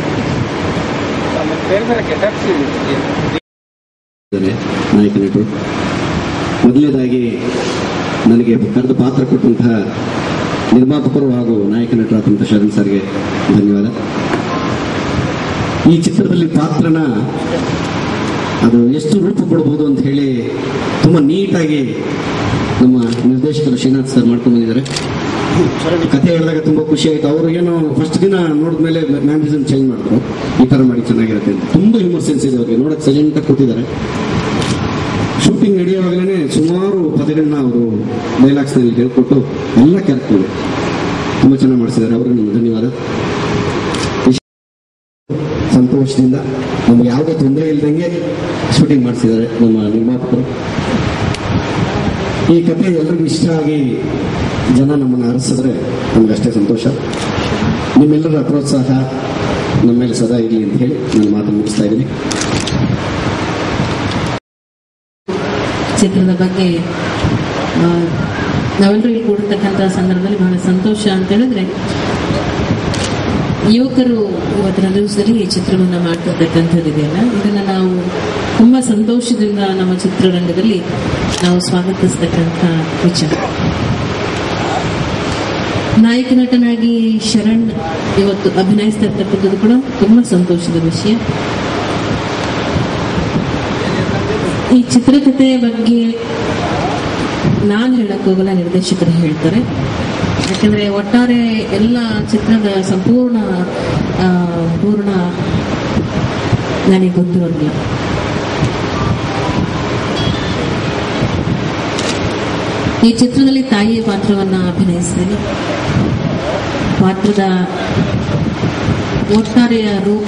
ಬೇರೆ ಬೇರೆ ಗೆಟಪ್ಸ್ ಇದ್ದಾರೆ ನಾಯಕ ನಟರು ಮೊದಲನೇದಾಗಿ ನನಗೆ ಕರೆದು ಪಾತ್ರ ಕೊಟ್ಟಂತಹ ನಿರ್ಮಾಪಕರು ಹಾಗೂ ನಾಯಕ ನಟರಾದಂತಹ ಶರಣ್ ಸರ್ಗೆ ಧನ್ಯವಾದ ಈ ಚಿತ್ರದಲ್ಲಿ ಪಾತ್ರನ ಅದು ಎಷ್ಟು ರೂಪ ಕೊಡಬಹುದು ಅಂತ ಹೇಳಿ ತುಂಬಾ ನೀಟಾಗಿ ನಮ್ಮ ನಿರ್ದೇಶಕರು ಶ್ರೀನಾಥ್ ಸರ್ ಮಾಡ್ಕೊಂಡು ಬಂದಿದ್ದಾರೆ ಕಥೆ ಹೇಳಿದಾಗ ತುಂಬಾ ಖುಷಿ ಆಯ್ತು ಅವರು ಏನೋ ಫಸ್ಟ್ ದಿನ ನೋಡಿದ್ಮೇಲೆ ಮ್ಯಾನೇಜರ್ ಚೇಂಜ್ ಮಾಡಿದ್ರು ಈ ತರ ಮಾಡಿ ಚೆನ್ನಾಗಿರುತ್ತೆ ಅಂತ ತುಂಬಾ ಹ್ಯೂಮರ್ ಸೆನ್ಸ್ ಇದೆ ಅವ್ರಿಗೆ ನೋಡಕ್ ಸೈಲೆಂಟ್ ಆಗಿ ಕೂತಿದ್ದಾರೆ ಶೂಟಿಂಗ್ ನಡೆಯುವಾಗಲೇ ಸುಮಾರು ಪದಗಳನ್ನ ಅವರು ಡೈಲಾಗ್ಸ್ ನಲ್ಲಿ ಹೇಳ್ಕೊಟ್ಟು ಎಲ್ಲ ಕ್ಯಾರೆಕ್ಟರ್ ತುಂಬಾ ಚೆನ್ನಾಗಿ ಮಾಡಿಸಿದ್ದಾರೆ ಅವ್ರಿಗೆ ನಮ್ಮ ಧನ್ಯವಾದ ಸಂತೋಷದಿಂದ ನಮ್ಗೆ ಯಾವುದೇ ತೊಂದರೆ ಇಲ್ದಂಗೆ ಶೂಟಿಂಗ್ ಮಾಡಿಸಿದ್ದಾರೆ ನಮ್ಮ ನಿರ್ಮಾಪಕರು ಈ ಕಥೆ ಎಲ್ರಿಗೂ ಇಷ್ಟ ಆಗಿ ಜನ ನಮ್ಮನ್ನು ಅರಸಿದ್ರೆ ನಮ್ಗೆ ಅಷ್ಟೇ ಸಂತೋಷ ನಿಮ್ಮೆಲ್ಲರ ಪ್ರೋತ್ಸಾಹ ನಮ್ಮ ಮೇಲೆ ಸದಾ ಇರಲಿ ಅಂತ ಹೇಳಿ ನಾನು ಮಾತು ಮುಗಿಸ್ತಾ ಇದ್ದೀನಿ ಚಿತ್ರದ ಬಗ್ಗೆ ಆ, ನಾವೆಲ್ಲರೂ ಇಲ್ಲಿ ಕೂಡಿರ್ತಕ್ಕಂಥ ಸಂದರ್ಭದಲ್ಲಿ ಬಹಳ ಸಂತೋಷ ಅಂತ ಹೇಳಿದ್ರೆ ಯುವಕರು ಇವತ್ತಿನ ದಿವಸದಲ್ಲಿ ಈ ಚಿತ್ರವನ್ನು ಮಾಡ್ತಿರ್ತಕ್ಕಂಥದ್ದು ಇದೆಯಲ್ಲ ಇದನ್ನ ನಾವು ತುಂಬಾ ಸಂತೋಷದಿಂದ ನಮ್ಮ ಚಿತ್ರರಂಗದಲ್ಲಿ ನಾವು ಸ್ವಾಗತಿಸ್ತಕ್ಕಂಥ ವಿಚಾರ ನಾಯಕ ನಟನಾಗಿ ಶರಣ್ ಇವತ್ತು ಅಭಿನಯಿಸ್ತಾ ಇರ್ತಕ್ಕಂಥದ್ದು ಕೂಡ ತುಂಬಾ ಸಂತೋಷದ ವಿಷಯ ಈ ಚಿತ್ರಕಥೆಯ ಬಗ್ಗೆ ನಾನು ಹೇಳಕ್ ಹೋಗಲ್ಲ ನಿರ್ದೇಶಕರು ಹೇಳ್ತಾರೆ ಯಾಕಂದ್ರೆ ಒಟ್ಟಾರೆ ಎಲ್ಲ ಚಿತ್ರದ ಸಂಪೂರ್ಣ ಆ, ಪೂರ್ಣ ನನಗೆ ಗೊತ್ತಿರೋದಿಲ್ಲ ಈ ಚಿತ್ರದಲ್ಲಿ ತಾಯಿಯ ಪಾತ್ರವನ್ನ ಅಭಿನಯಿಸಿದ್ದೀನಿ ಪಾತ್ರದ ಒಟ್ಟಾರೆಯ ರೂಪ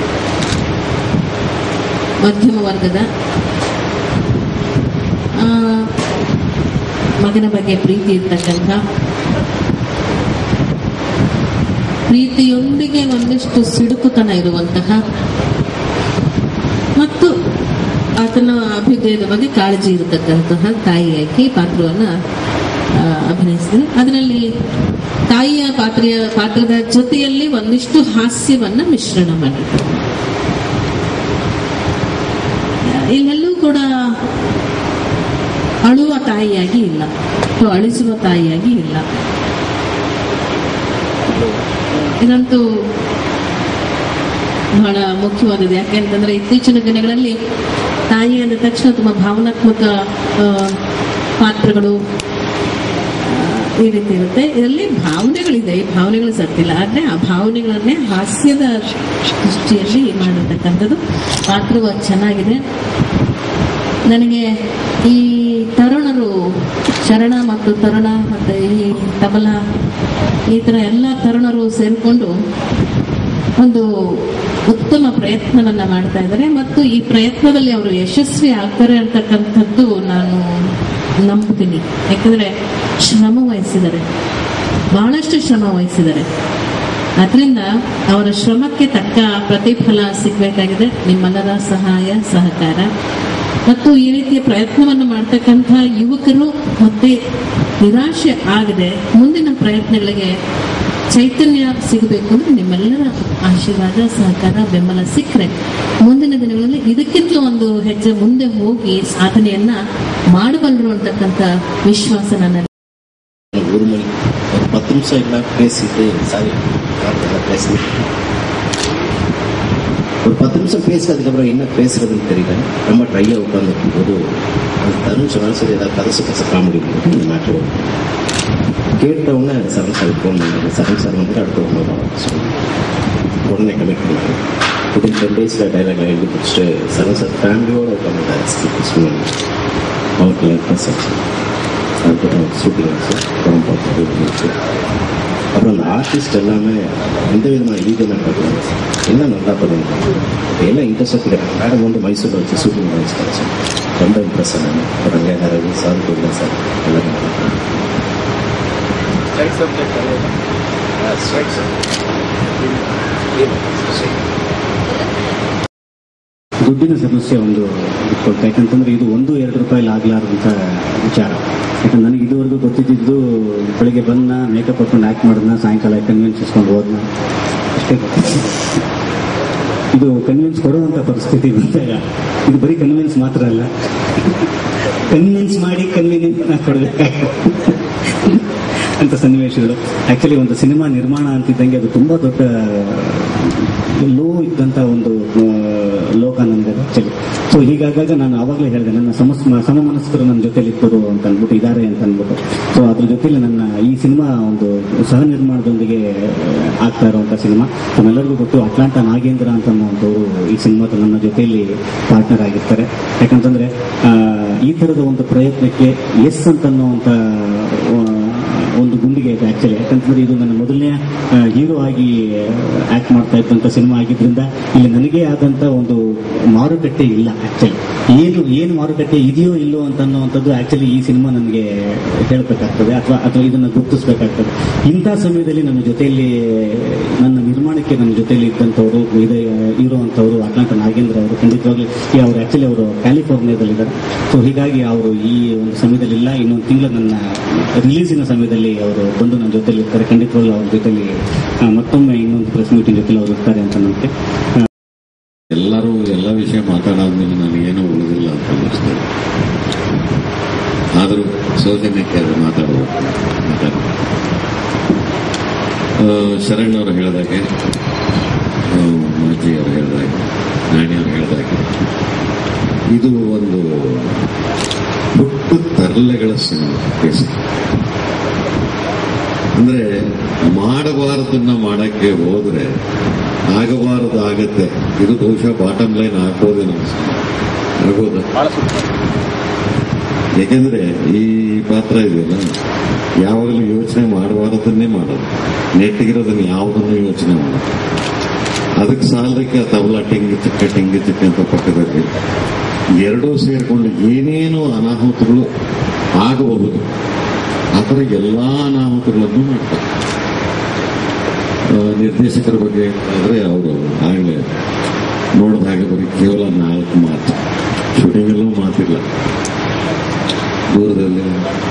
ಮಧ್ಯಮ ವರ್ಗದ ಆ, ಮಗನ ಬಗ್ಗೆ ಪ್ರೀತಿ ಇರ್ತಕ್ಕಂಥ ಪ್ರೀತಿಯೊಂದಿಗೆ ಒಂದಿಷ್ಟು ಸಿಡುಕುತನ ಇರುವಂತಹ ಮತ್ತು ಆತನ ಅಭ್ಯುದಯದ ಬಗ್ಗೆ ಕಾಳಜಿ ಇರತಕ್ಕಂತಹ ತಾಯಿಯಾಗಿ ಪಾತ್ರವನ್ನ ಆ, ಅಭಿನಯಿಸಿದೆ ಅದರಲ್ಲಿ ತಾಯಿಯ ಪಾತ್ರೆಯ ಪಾತ್ರದ ಜೊತೆಯಲ್ಲಿ ಒಂದಿಷ್ಟು ಹಾಸ್ಯವನ್ನ ಮಿಶ್ರಣ ಮಾಡಿದ್ದಾರೆ ಇಲ್ಲೆಲ್ಲೂ ಕೂಡ ಅಳುವ ತಾಯಿಯಾಗಿ ಇಲ್ಲ ಅಥವಾ ಅಳಿಸುವ ತಾಯಿಯಾಗಿ ಇಲ್ಲ ಇದಂತೂ ಬಹಳ ಮುಖ್ಯವಾದದ್ದು ಯಾಕೆಂತಂದ್ರೆ ಇತ್ತೀಚಿನ ದಿನಗಳಲ್ಲಿ ತಾಯಿ ಅಂದ ತಕ್ಷಣ ತುಂಬಾ ಭಾವನಾತ್ಮಕ ಆ, ಪಾತ್ರಗಳು ಆ, ಈ ರೀತಿ ಇರುತ್ತೆ ಇದರಲ್ಲಿ ಭಾವನೆಗಳಿದೆ ಈ ಭಾವನೆಗಳು ಸತ್ತಿಲ್ಲ ಆದ್ರೆ ಆ ಭಾವನೆಗಳನ್ನೇ ಹಾಸ್ಯದ ದೃಷ್ಟಿಯಲ್ಲಿ ಮಾಡಿರ್ತಕ್ಕಂಥದ್ದು ಪಾತ್ರವು ಚೆನ್ನಾಗಿದೆ ನನಗೆ ಈ ತರುಣರು ಶರಣ ಮತ್ತು ತರುಣ ಮತ್ತು ಈ ತಬಲ ಈ ಥರ ಎಲ್ಲ ತರುಣರು ಸೇರಿಕೊಂಡು ಒಂದು ಉತ್ತಮ ಪ್ರಯತ್ನವನ್ನ ಮಾಡ್ತಾ ಇದ್ದಾರೆ ಮತ್ತು ಈ ಪ್ರಯತ್ನದಲ್ಲಿ ಅವರು ಯಶಸ್ವಿ ಆಗ್ತಾರೆ ಅಂತಕ್ಕಂಥದ್ದು ನಾನು ನಂಬ್ತೀನಿ ಯಾಕಂದ್ರೆ ಶ್ರಮ ವಹಿಸಿದ್ದಾರೆ ಬಹಳಷ್ಟು ಶ್ರಮ ವಹಿಸಿದ್ದಾರೆ ಅದರಿಂದ ಅವರ ಶ್ರಮಕ್ಕೆ ತಕ್ಕ ಪ್ರತಿಫಲ ಸಿಗಬೇಕಾಗಿದೆ ನಿಮ್ಮೆಲ್ಲರ ಸಹಾಯ ಸಹಕಾರ ಮತ್ತು ಈ ರೀತಿಯ ಪ್ರಯತ್ನವನ್ನು ಮಾಡ್ತಕ್ಕಂಥ ಯುವಕರು ಮತ್ತೆ ನಿರಾಶೆ ಆಗದೆ ಮುಂದಿನ ಪ್ರಯತ್ನಗಳಿಗೆ ಚೈತನ್ಯ ಸಿಗಬೇಕು ಅಂದ್ರೆ ನಿಮ್ಮೆಲ್ಲರ ಆಶೀರ್ವಾದ ಸಹಕಾರ ಬೆಂಬಲ ಸಿಕ್ಕರೆ ಮುಂದಿನ ದಿನಗಳಲ್ಲಿ ಇದಕ್ಕಿಂತಲೂ ಒಂದು ಹೆಜ್ಜೆ ಮುಂದೆ ಹೋಗಿ ಸಾಧನೆಯನ್ನ ಮಾಡಬಲ್ಲರು ಅಂತಕ್ಕಂಥ ವಿಶ್ವಾಸ ನನ್ನ ஒரு மணி ஒரு பத்து நிமிஷம் எல்லாம் பேசிட்டு சாரி பேசி ஒரு பத்து நிமிஷம் பேசி அதுக்கப்புறம் என்ன பேசுறதுன்னு தெரியல ரொம்ப ட்ரையா உட்காந்துருக்கும் போது அந்த தருண் சொன்னாலும் சரி ஏதாவது கதை கச காமெடி இந்த மேட்ரு கேட்ட உடனே சரண் சார் ஃபோன் பண்ணாரு சரண் சார் வந்து அடுத்த ஒன்று உடனே கமிட் பண்ணாரு வித்தின் டென் டேஸில் டைலாக் எழுதி முடிச்சுட்டு சரண் சார் ஃபேமிலியோடு உட்காந்துட்டாரு அவருக்கு லைஃப் சார் அதுக்கப்புறம் ஷூட்டிங் ஆச்சு படம் பார்த்து இருந்துச்சு அப்புறம் அந்த ஆர்டிஸ்ட் எல்லாமே எந்த விதமான ஈகோமே பார்க்கல எல்லாம் நல்லா பண்ணுவாங்க எல்லாம் இன்ட்ரெஸ்டாக கிடையாது மேடம் வந்து மைசூரில் வச்சு ஷூட்டிங் வச்சு ரொம்ப இம்ப்ரெஸ் ஆனாங்க அப்புறம் அங்கே ரவி சார் கோவிந்தா சார் எல்லாமே நல்லா ಸ್ಟ್ರೈಕ್ ಸಬ್ಜೆಕ್ಟ್ ಅಲ್ಲ ಸ್ಟ್ರೈಕ್ ದುಡ್ಡಿನ ಸಮಸ್ಯೆ ಒಂದು ಇಟ್ಕೊಳ್ತಾ ಯಾಕಂತಂದ್ರೆ ಇದು ಒಂದು ಎರಡು ರೂಪಾಯಿ ಆಗ್ಲಾರ್ದಂತ ವಿಚಾರ ಯಾಕಂದ್ರೆ ನನಗೆ ಇದುವರೆಗೂ ಗೊತ್ತಿದ್ದು ಬೆಳಿಗ್ಗೆ ಬಂದ ಮೇಕಪ್ ಹಾಕೊಂಡು ಆಕ್ಟ್ ಮಾಡೋದನ್ನ ಸಾಯಂಕಾಲ ಕನ್ವಿನ್ಸ್ ಇಸ್ಕೊಂಡು ಹೋದ್ನ ಅಷ್ಟೇ ಗೊತ್ತಿತ್ತು. ಇದು ಕನ್ವಿನ್ಸ್ ಕೊಡುವಂತ ಪರಿಸ್ಥಿತಿ ಬಂದಾಗ ಇದು ಬರೀ ಕನ್ವಿನ್ಸ್ ಮಾತ್ರ ಅಲ್ಲ ಕನ್ವಿನ್ಸ್ ಮಾಡಿ ಕನ್ವಿನ್ಸ್ ಕೊಡಬೇಕಾಗುತ್ತೆ ಅಂತ ಸನ್ನಿವೇಶಗಳು ಆಕ್ಚುಲಿ ಒಂದು ಸಿನಿಮಾ ನಿರ್ಮಾಣ ಅಂತಿದ್ದಂಗೆ ಅದು ತುಂಬಾ ದೊಡ್ಡ ಲೋ ಇದ್ದಂತ ಒಂದು ಆ, ಲೋಕ ನನಗೆ ಆಕ್ಚುಲಿ ಸೊ ಹೀಗಾದಾಗ ನಾನು ಅವಾಗಲೇ ಹೇಳಿದೆ ನನ್ನ ಸಮಸ್ ಸಮಮನಸ್ಕರು ನನ್ನ ಜೊತೆಲಿ ಇದ್ದರು ಅಂತ ಅಂದ್ಬಿಟ್ಟು ಇದ್ದಾರೆ ಅಂತ ಅಂದ್ಬಿಟ್ಟು ಸೊ ಅದ್ರ ಜೊತೆಲಿ ನನ್ನ ಈ ಸಿನಿಮಾ ಒಂದು ಸಹ ನಿರ್ಮಾಣದೊಂದಿಗೆ ಆಗ್ತಾ ಇರುವಂತ ಸಿನಿಮಾ ನಮ್ಮೆಲ್ಲರಿಗೂ ಗೊತ್ತು ಅಟ್ಲಾಂಟಾ ನಾಗೇಂದ್ರ ಅಂತ ಅನ್ನುವಂಥವ್ರು ಈ ಸಿನಿಮಾದ ನನ್ನ ಜೊತೆಯಲ್ಲಿ ಪಾರ್ಟ್ನರ್ ಆಗಿರ್ತಾರೆ ಯಾಕಂತಂದ್ರೆ ಆ, ಈ ತರದ ಒಂದು ಪ್ರಯತ್ನಕ್ಕೆ ಎಸ್ ಅಂತ ಅನ್ನುವಂಥ ಆ, ಒಂದು ಗುಂಡಿಗೆ ಇದೆ ಆಕ್ಚುಲಿ ಯಾಕಂತಂದ್ರೆ ಇದು ನನ್ನ ಮೊದಲನೇ ಹೀರೋ ಆಗಿ ಆಕ್ಟ್ ಮಾಡ್ತಾ ಇದ್ದಂತ ಸಿನಿಮಾ ಆಗಿದ್ರಿಂದ ಇಲ್ಲಿ ನನಗೇ ಆದಂತ ಒಂದು ಮಾರುಕಟ್ಟೆ ಇಲ್ಲ ಆಕ್ಚುಲಿ ಏನು ಏನು ಮಾರುಕಟ್ಟೆ ಇದೆಯೋ ಇಲ್ಲೋ ಅಂತ ಅನ್ನುವಂಥದ್ದು ಆಕ್ಚುಲಿ ಈ ಸಿನಿಮಾ ನನಗೆ ಹೇಳ್ಬೇಕಾಗ್ತದೆ ಅಥವಾ ಅಥವಾ ಇದನ್ನ ಗುರುತಿಸ್ಬೇಕಾಗ್ತದೆ ಇಂಥ ಸಮಯದಲ್ಲಿ ನನ್ನ ಜೊತೆಯಲ್ಲಿ ನನ್ನ ನಿರ್ಮಾಣಕ್ಕೆ ನನ್ನ ಜೊತೆಯಲ್ಲಿ ಇದ್ದಂಥವ್ರು ಇದೆ ಇರುವಂಥವ್ರು ಅಟ್ಲಾಂಟ ನಾಗೇಂದ್ರ ಅವರು ಖಂಡಿತವಾಗ್ಲಿ ಈ ಅವರು ಆಕ್ಚುಲಿ ಅವರು ಕ್ಯಾಲಿಫೋರ್ನಿಯಾದಲ್ಲಿದ್ದಾರೆ ಸೊ ಹೀಗಾಗಿ ಅವರು ಈ ಒಂದು ಸಮಯದಲ್ಲಿ ಇಲ್ಲ ಇನ್ನೊಂದು ತಿಂಗಳು ನನ್ನ ರಿಲೀಸಿನ ಸಮಯದಲ್ಲಿ ಅವರು ಬಂದು ನನ್ನ ಜೊತೆಲಿ ಇರ್ತಾರೆ ಖಂಡಿತವಾಗ್ಲೂ ಅವ್ರ ಜೊತೆಲಿ ಆ, ಮತ್ತೊಮ್ಮೆ ಇನ್ನೊಂದು ಪ್ರೆಸ್ ಮೀಟಿಂಗ್ ಜೊತೆಲಿ ಅವ್ರು ಇರ್ತಾರೆ ಅಂತ ನಂಬಿಕೆ ಎಲ್ಲರೂ ಎಲ್ಲ ವಿಷಯ ಮಾತಾಡಾದ್ಮೇಲೆ ನನಗೇನೂ ಉಳಿದಿಲ್ಲ ಅಂತ ಅನ್ನಿಸ್ತದೆ ಆದರೂ ಸೌಜನ್ಯಕ್ಕೆ ಅದು ಮಾತಾಡಬೇಕು ಮಾತಾಡ ಶರಣ್ ಅವರು ಹೇಳಿದಾಗೆ ಆ, ಮಾಜಿ ಅವರು ಹೇಳಿದಾಗೆ ನಾಣಿ ಅವರು ಹೇಳಿದಾಗೆ ಇದು ಒಂದು ಪುಟ್ಟ ತರಲೆಗಳ ಸಿನಿಮಾ ಕೇಸ್ ಅಂದ್ರೆ ಮಾಡಬಾರದನ್ನ ಮಾಡಕ್ಕೆ ಹೋದ್ರೆ ಆಗಬಾರದು ಆಗತ್ತೆ ಇದು ಬಹುಶಃ ಬಾಟಮ್ ಲೈನ್ ಆಗ್ಬೋದೇನೋ ಅನ್ಸುತ್ತೆ. ಆಗ್ಬೋದಾ ಬಹಳ ಸೂಕ್ತ ಯಾಕೆಂದ್ರೆ ಈ ಪಾತ್ರ ಇದೆಯಲ್ಲ ಯಾವಾಗಲೂ ಯೋಚನೆ ಮಾಡಬಾರದನ್ನೇ ಮಾಡೋದು ನೆಟ್ಟಿಗಿರೋದನ್ನ ಯಾವುದನ್ನು ಯೋಚನೆ ಮಾಡೋದು ಅದಕ್ಕೆ ಸಾಲದಕ್ಕೆ ಆ ತಬಲ ಟಿಂಗಿ ಚಿಕ್ಕ ಟಿಂಗಿ ಚಿಕ್ಕ ಅಂತ ಪಕ್ಕದಲ್ಲಿ ಎರಡೂ ಸೇರಿಕೊಂಡು ಏನೇನು ಅನಾಹುತಗಳು ಆಗಬಹುದು ಆ ಥರ ಎಲ್ಲ ಅನಾಹುತಗಳನ್ನು ಮಾಡ್ತಾರೆ ಆ, ನಿರ್ದೇಶಕರ ಬಗ್ಗೆ ಆದರೆ ಅವರು ಆಗಲೇ ನೋಡಿದ ಹಾಗೆ ಬರೀ ಕೇವಲ ನಾಲ್ಕು ಮಾತು ಶೂಟಿಂಗಲ್ಲೂ ಮಾತಿಲ್ಲ ದೂರದಲ್ಲಿ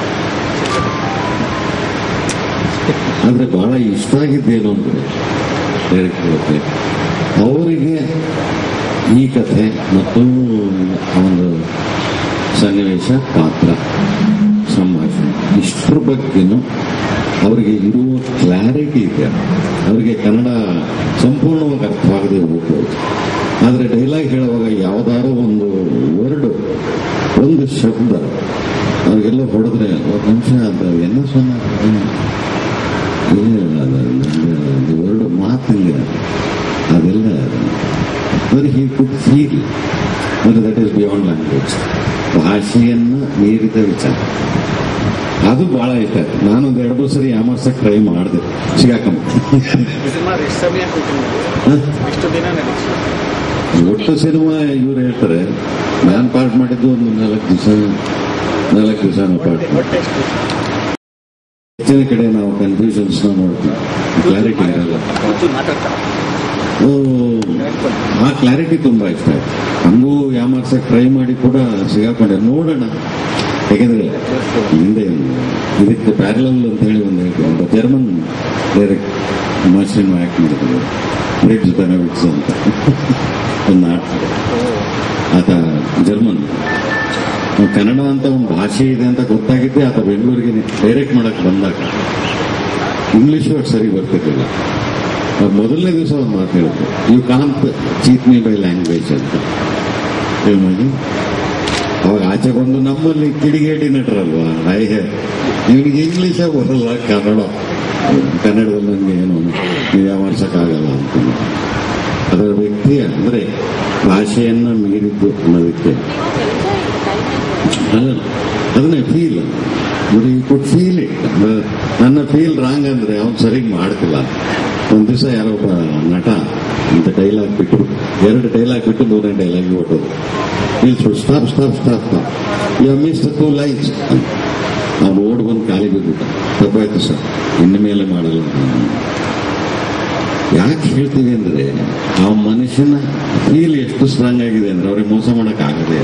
ಆದ್ರೆ ಬಹಳ ಇಷ್ಟ ಆಗಿದ್ದೇನು ಅಂದ್ರೆ ಡೈರೆಕ್ಟರ್ ಬಗ್ಗೆ ಅವರಿಗೆ ಈ ಕಥೆ ಮತ್ತು ಒಂದು ಸನ್ನಿವೇಶ ಪಾತ್ರ ಸಂಭಾಷಣೆ ಇಷ್ಟರ ಬಗ್ಗೆನೂ ಅವರಿಗೆ ಇರುವ ಕ್ಲಾರಿಟಿ ಇದೆ ಅವರಿಗೆ ಕನ್ನಡ ಸಂಪೂರ್ಣವಾಗಿ ಅರ್ಥವಾಗದೆ ಹೋಗ್ಬೋದು ಆದರೆ ಡೈಲಾಗ್ ಹೇಳುವಾಗ ಯಾವುದಾದ್ರೂ ಒಂದು ವರ್ಡ್ ಒಂದು ಶಬ್ದ ಅವ್ರಿಗೆಲ್ಲ ಹೊಡೆದ್ರೆ ಒಂದು ನಿಮಿಷ ಅದು ಎನ್ನ ಸೊನ್ನ ಒಂದು ವರ್ಡ್ ಮಾತಂಗೆ ಅದೆಲ್ಲ ಬರೀ ಹೀ ಕುಡ್ ಫೀಲ್ ಮತ್ತು ದಟ್ ಈಸ್ ಬಿಯಾಂಡ್ ಲ್ಯಾಂಗ್ವೇಜ್ ಭಾಷೆಯನ್ನು ಮೀರಿದ ವಿಚಾರ ಅದು ಬಹಳ ಇಷ್ಟ ಆಯ್ತು ನಾನೊಂದು ಎರಡು ಮೂರು ಸರಿ ಯಾಮರ್ಸಕ್ಕೆ ಟ್ರೈ ಮಾಡಿದೆ ಸಿಗಾಕಮ್ಮ ಸುಮಾರು ಎಷ್ಟು ಸಮಯ ಕೂತಿದ್ದೀವಿ ಎಷ್ಟು ದಿನ ನಡೆಸಿ ಒಟ್ಟು ಸಿನಿಮಾ ಇವ್ರು ಹೇಳ್ತಾರೆ ನಾನು ಪಾರ್ಟ್ ಮಾಡಿದ್ದು ಒಂದು ನಾಲ್ಕು ದಿವಸ ನಾಲ್ಕು ದಿವಸ ಪಾರ್ಟ್ ಮಾಡಿ ಹೊಟ್ಟೆ ಎಷ್ಟು ಹೆಚ್ಚಿನ ಕಡೆ ನಾವು ಕನ್ಫ್ಯೂಷನ್ಸ್ ನೋಡ್ತೀವಿ ಕ್ಲಾರಿಟಿ ಇರಲ್ಲ ಕೂತು ಮಾತಾಡ್ತಾರೆ ಓ ಆ ಕ್ಲಾರಿಟಿ ತುಂಬಾ ಇಷ್ಟ ಆಯ್ತು ನಮಗೂ ಯಾಮಾರ್ಸಕ್ ಟ್ರೈ ಮಾಡಿ ಕೂಡ ಸಿಗಾಕೊಂಡೆ ನೋಡೋಣ ಯಾಕೆಂದ್ರೆ ಹಿಂದೆ ಇದಕ್ಕೆ ಪ್ಯಾರಲಲ್ ಅಂತ ಹೇಳಿ ಒಂದು ಒಬ್ಬ ಜರ್ಮನ್ ಡೈರೆಕ್ಟ್ ಮಾಸ್ಟರ್ ಆಕ್ಟ್ ಮಾಡಿದ್ರು ಫ್ರಿಡ್ಜ್ ಬೆನವಿಟ್ಸ್ ಅಂತ ಒಂದು ನಾಟಕ ಆತ ಜರ್ಮನ್ ಕನ್ನಡ ಅಂತ ಒಂದು ಭಾಷೆ ಇದೆ ಅಂತ ಗೊತ್ತಾಗಿದ್ದೆ ಆತ ಬೆಂಗಳೂರಿಗೆ ಡೈರೆಕ್ಟ್ ಮಾಡಕ್ ಬಂದಾಗ ಇಂಗ್ಲಿಷು ಅಷ್ಟು ಸರಿ ಬರ್ತಿರ್ಲಿಲ್ಲ ಅವ್ರು ಮೊದಲನೇ ದಿವಸ ಒಂದು ಮಾತು ಹೇಳಿದ್ರು you can't cheat me by language ಅಂತ ಫಿಲ್ಮಾಗಿ ಅವಾಗ ಆಚೆ ಬಂದು ನಮ್ಮಲ್ಲಿ ಕಿಡಿಗೇಡಿ ನಟರಲ್ವಾ ಐ ಇವನಿಗೆ ಇಂಗ್ಲಿಷೇ ಬರಲ್ಲ ಕನ್ನಡ ಕನ್ನಡದಲ್ಲಿ ನನಗೆ ಏನು ನೀವು ಯಾವಾರ್ಸಕ್ಕಾಗಲ್ಲ ಅಂತ ಅದರ ವ್ಯಕ್ತಿ ಅಂದ್ರೆ ಭಾಷೆಯನ್ನ ಮೀರಿದ್ದು ಅನ್ನೋದಕ್ಕೆ ಅಲ್ಲ ಅದನ್ನೇ ಫೀಲ್ ನೋಡಿ ಯು ಕುಡ್ ಫೀಲ್ ಇಟ್ ನನ್ನ ಫೀಲ್ ರಾಂಗ್ ಅಂದ್ರೆ ಅವ್ನು ಸರಿಗ್ ಮಾಡ್ತಿಲ್ಲ ಒಂದ್ ದಿವಸ ಯಾರೋ ಒಬ್ಬ ನಟ ಅಂತ ಡೈಲಾಗ್ ಬಿಟ್ಟು ಎರಡು ಡೈಲಾಗ್ ಬಿಟ್ಟು ಮೂರನೇ ಡೈಲಾಗ್ ಹೊಟ್ಟೋದು ನಿಲ್ಸು stop stop stop stop you miss two lines ಅವ್ನು ಓಡ್ ಬಂದು ಕಾಲಿ ಬಿದ್ಬಿಟ್ಟ ತಪ್ಪಾಯ್ತು ಸರ್ ಇನ್ನು ಮೇಲೆ ಮಾಡಲ್ಲ ಯಾಕೆ ಹೇಳ್ತೀವಿ ಅಂದ್ರೆ ಆ ಮನುಷ್ಯನ ಫೀಲ್ ಎಷ್ಟು ಸ್ಟ್ರಾಂಗ್ ಆಗಿದೆ ಅಂದ್ರೆ ಅವ್ರಿಗೆ ಮೋಸ ಮಾಡಕ್ ಆಗದೆ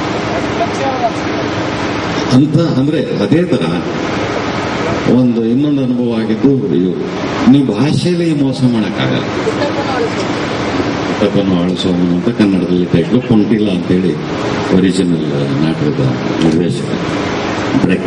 ಅಂತ ಅಂದ್ರೆ ಅದೇ ತರ ಒಂದು ಇನ್ನೊಂದು ಅನುಭವ ಆಗಿದ್ದು ಇವು ನೀವು ಭಾಷೆಯಲ್ಲಿ ಮೋಸ ಮಾಡಕ್ಕಾಗಲ್ಲ ತಪ್ಪನ್ನು ಆಳಿಸೋನು ಅಂತ ಕನ್ನಡದಲ್ಲಿ ಟೈಟ್ಲು ಕೊಂಟಿಲ್ಲ ಅಂತೇಳಿ ಒರಿಜಿನಲ್ ನಾಟಕದ ನಿರ್ದೇಶಕ ಬ್ರೆಕ್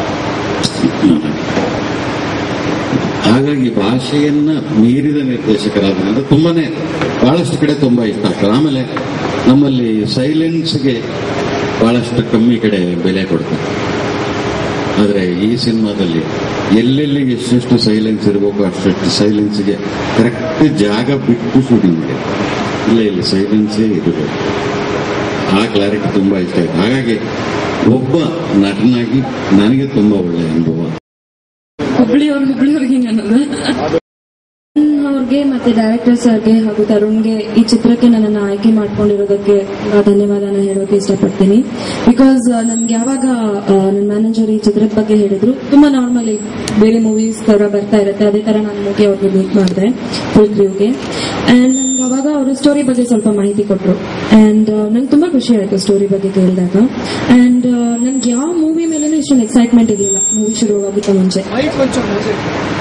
ಹಾಗಾಗಿ ಭಾಷೆಯನ್ನ ಮೀರಿದ ನಿರ್ದೇಶಕರಾದ್ರಿಂದ ತುಂಬಾನೇ ಬಹಳಷ್ಟು ಕಡೆ ತುಂಬಾ ಇಷ್ಟ ಆಗ್ತದೆ ಆಮೇಲೆ ನಮ್ಮಲ್ಲಿ ಸೈಲೆನ್ಸ್ಗೆ ಬಹಳಷ್ಟು ಕಮ್ಮಿ ಕಡೆ ಬೆಲೆ ಕೊಡ್ತಾರೆ ಆದ್ರೆ ಈ ಸಿನಿಮಾದಲ್ಲಿ ಎಲ್ಲೆಲ್ಲಿ ಎಷ್ಟೆಷ್ಟು ಸೈಲೆನ್ಸ್ ಇರಬೇಕು ಅಷ್ಟೆಷ್ಟು ಸೈಲೆನ್ಸ್ಗೆ ಕರೆಕ್ಟ್ ಜಾಗ ಬಿಟ್ಟು ಶೂಟಿಂಗ್ ಮಾಡಿ ಇಲ್ಲ ಇಲ್ಲಿ ಸೈಲೆನ್ಸೇ ಇರಬೇಕು ಆ ಕ್ಲಾರಿಟಿ ತುಂಬಾ ಇಷ್ಟ ಆಯ್ತು ಹಾಗಾಗಿ ಒಬ್ಬ ನಟನಾಗಿ ನನಗೆ ತುಂಬಾ ಒಳ್ಳೆಯ ಅನುಭವ ಹುಬ್ಳಿಯವ್ರು ಹುಬ್ಳಿಯವ್ರಿಗೆ ಹಿಂಗೆ ಅನ್ನೋದು ಅವ್ರಿಗೆ ಮತ್ತೆ ಡೈರೆಕ್ಟರ್ ಸರ್ಗೆ ಹಾಗೂ ತರುಣ್ಗೆ ಈ ಚಿತ್ರಕ್ಕೆ ನನ್ನನ್ನು ಆಯ್ಕೆ ಮಾಡ್ಕೊಂಡಿರೋದಕ್ಕೆ ಆ, ಧನ್ಯವಾದನ ಹೇಳೋಕೆ ಇಷ್ಟಪಡ್ತೀನಿ ಬಿಕಾಸ್ ನನ್ಗೆ ಯಾವಾಗ ಆ, ನನ್ನ ಮ್ಯಾನೇಜರ್ ಈ ಚಿತ್ರದ ಬಗ್ಗೆ ಹೇಳಿದ್ರು ತುಂಬಾ ನಾರ್ಮಲಿ ಬೇರೆ ಮೂವೀಸ್ ತರ ಬರ್ತಾ ಇರುತ್ತೆ ಅದೇ ತರ ನಾನು ಮೂಗಿ ಅವ್ರಿಗೆ ಮೀಟ್ ಮಾಡಿದೆ ಫುಲ್ ಕ್ರಿವ್ಗೆ ಅಂಡ್ ನನ್ಗೆ ಅವಾಗ ಅವರು ಸ್ಟೋರಿ ಬಗ್ಗೆ ಸ್ವಲ್ಪ ಮಾಹಿತಿ ಕೊಟ್ರು ಅಂಡ್ ನಂಗೆ ತುಂಬಾ ಖುಷಿ ಆಯ್ತು ಸ್ಟೋರಿ ಬಗ್ಗೆ ಕೇಳಿದಾಗ ಅಂಡ್ ನನ್ಗೆ ಯಾವ ಮೂವಿ ಮೇಲೂ ಇಷ್ಟೊಂದು ಎಕ್ಸೈಟ್ಮೆಂಟ್ ಇರಲಿಲ್ಲ ಮೂವಿ ಶುರುವಾಗೋಕ್ಕಿಂತ ಮುಂಚೆ ಮೈಕ್ ಒಂಚೂರು music.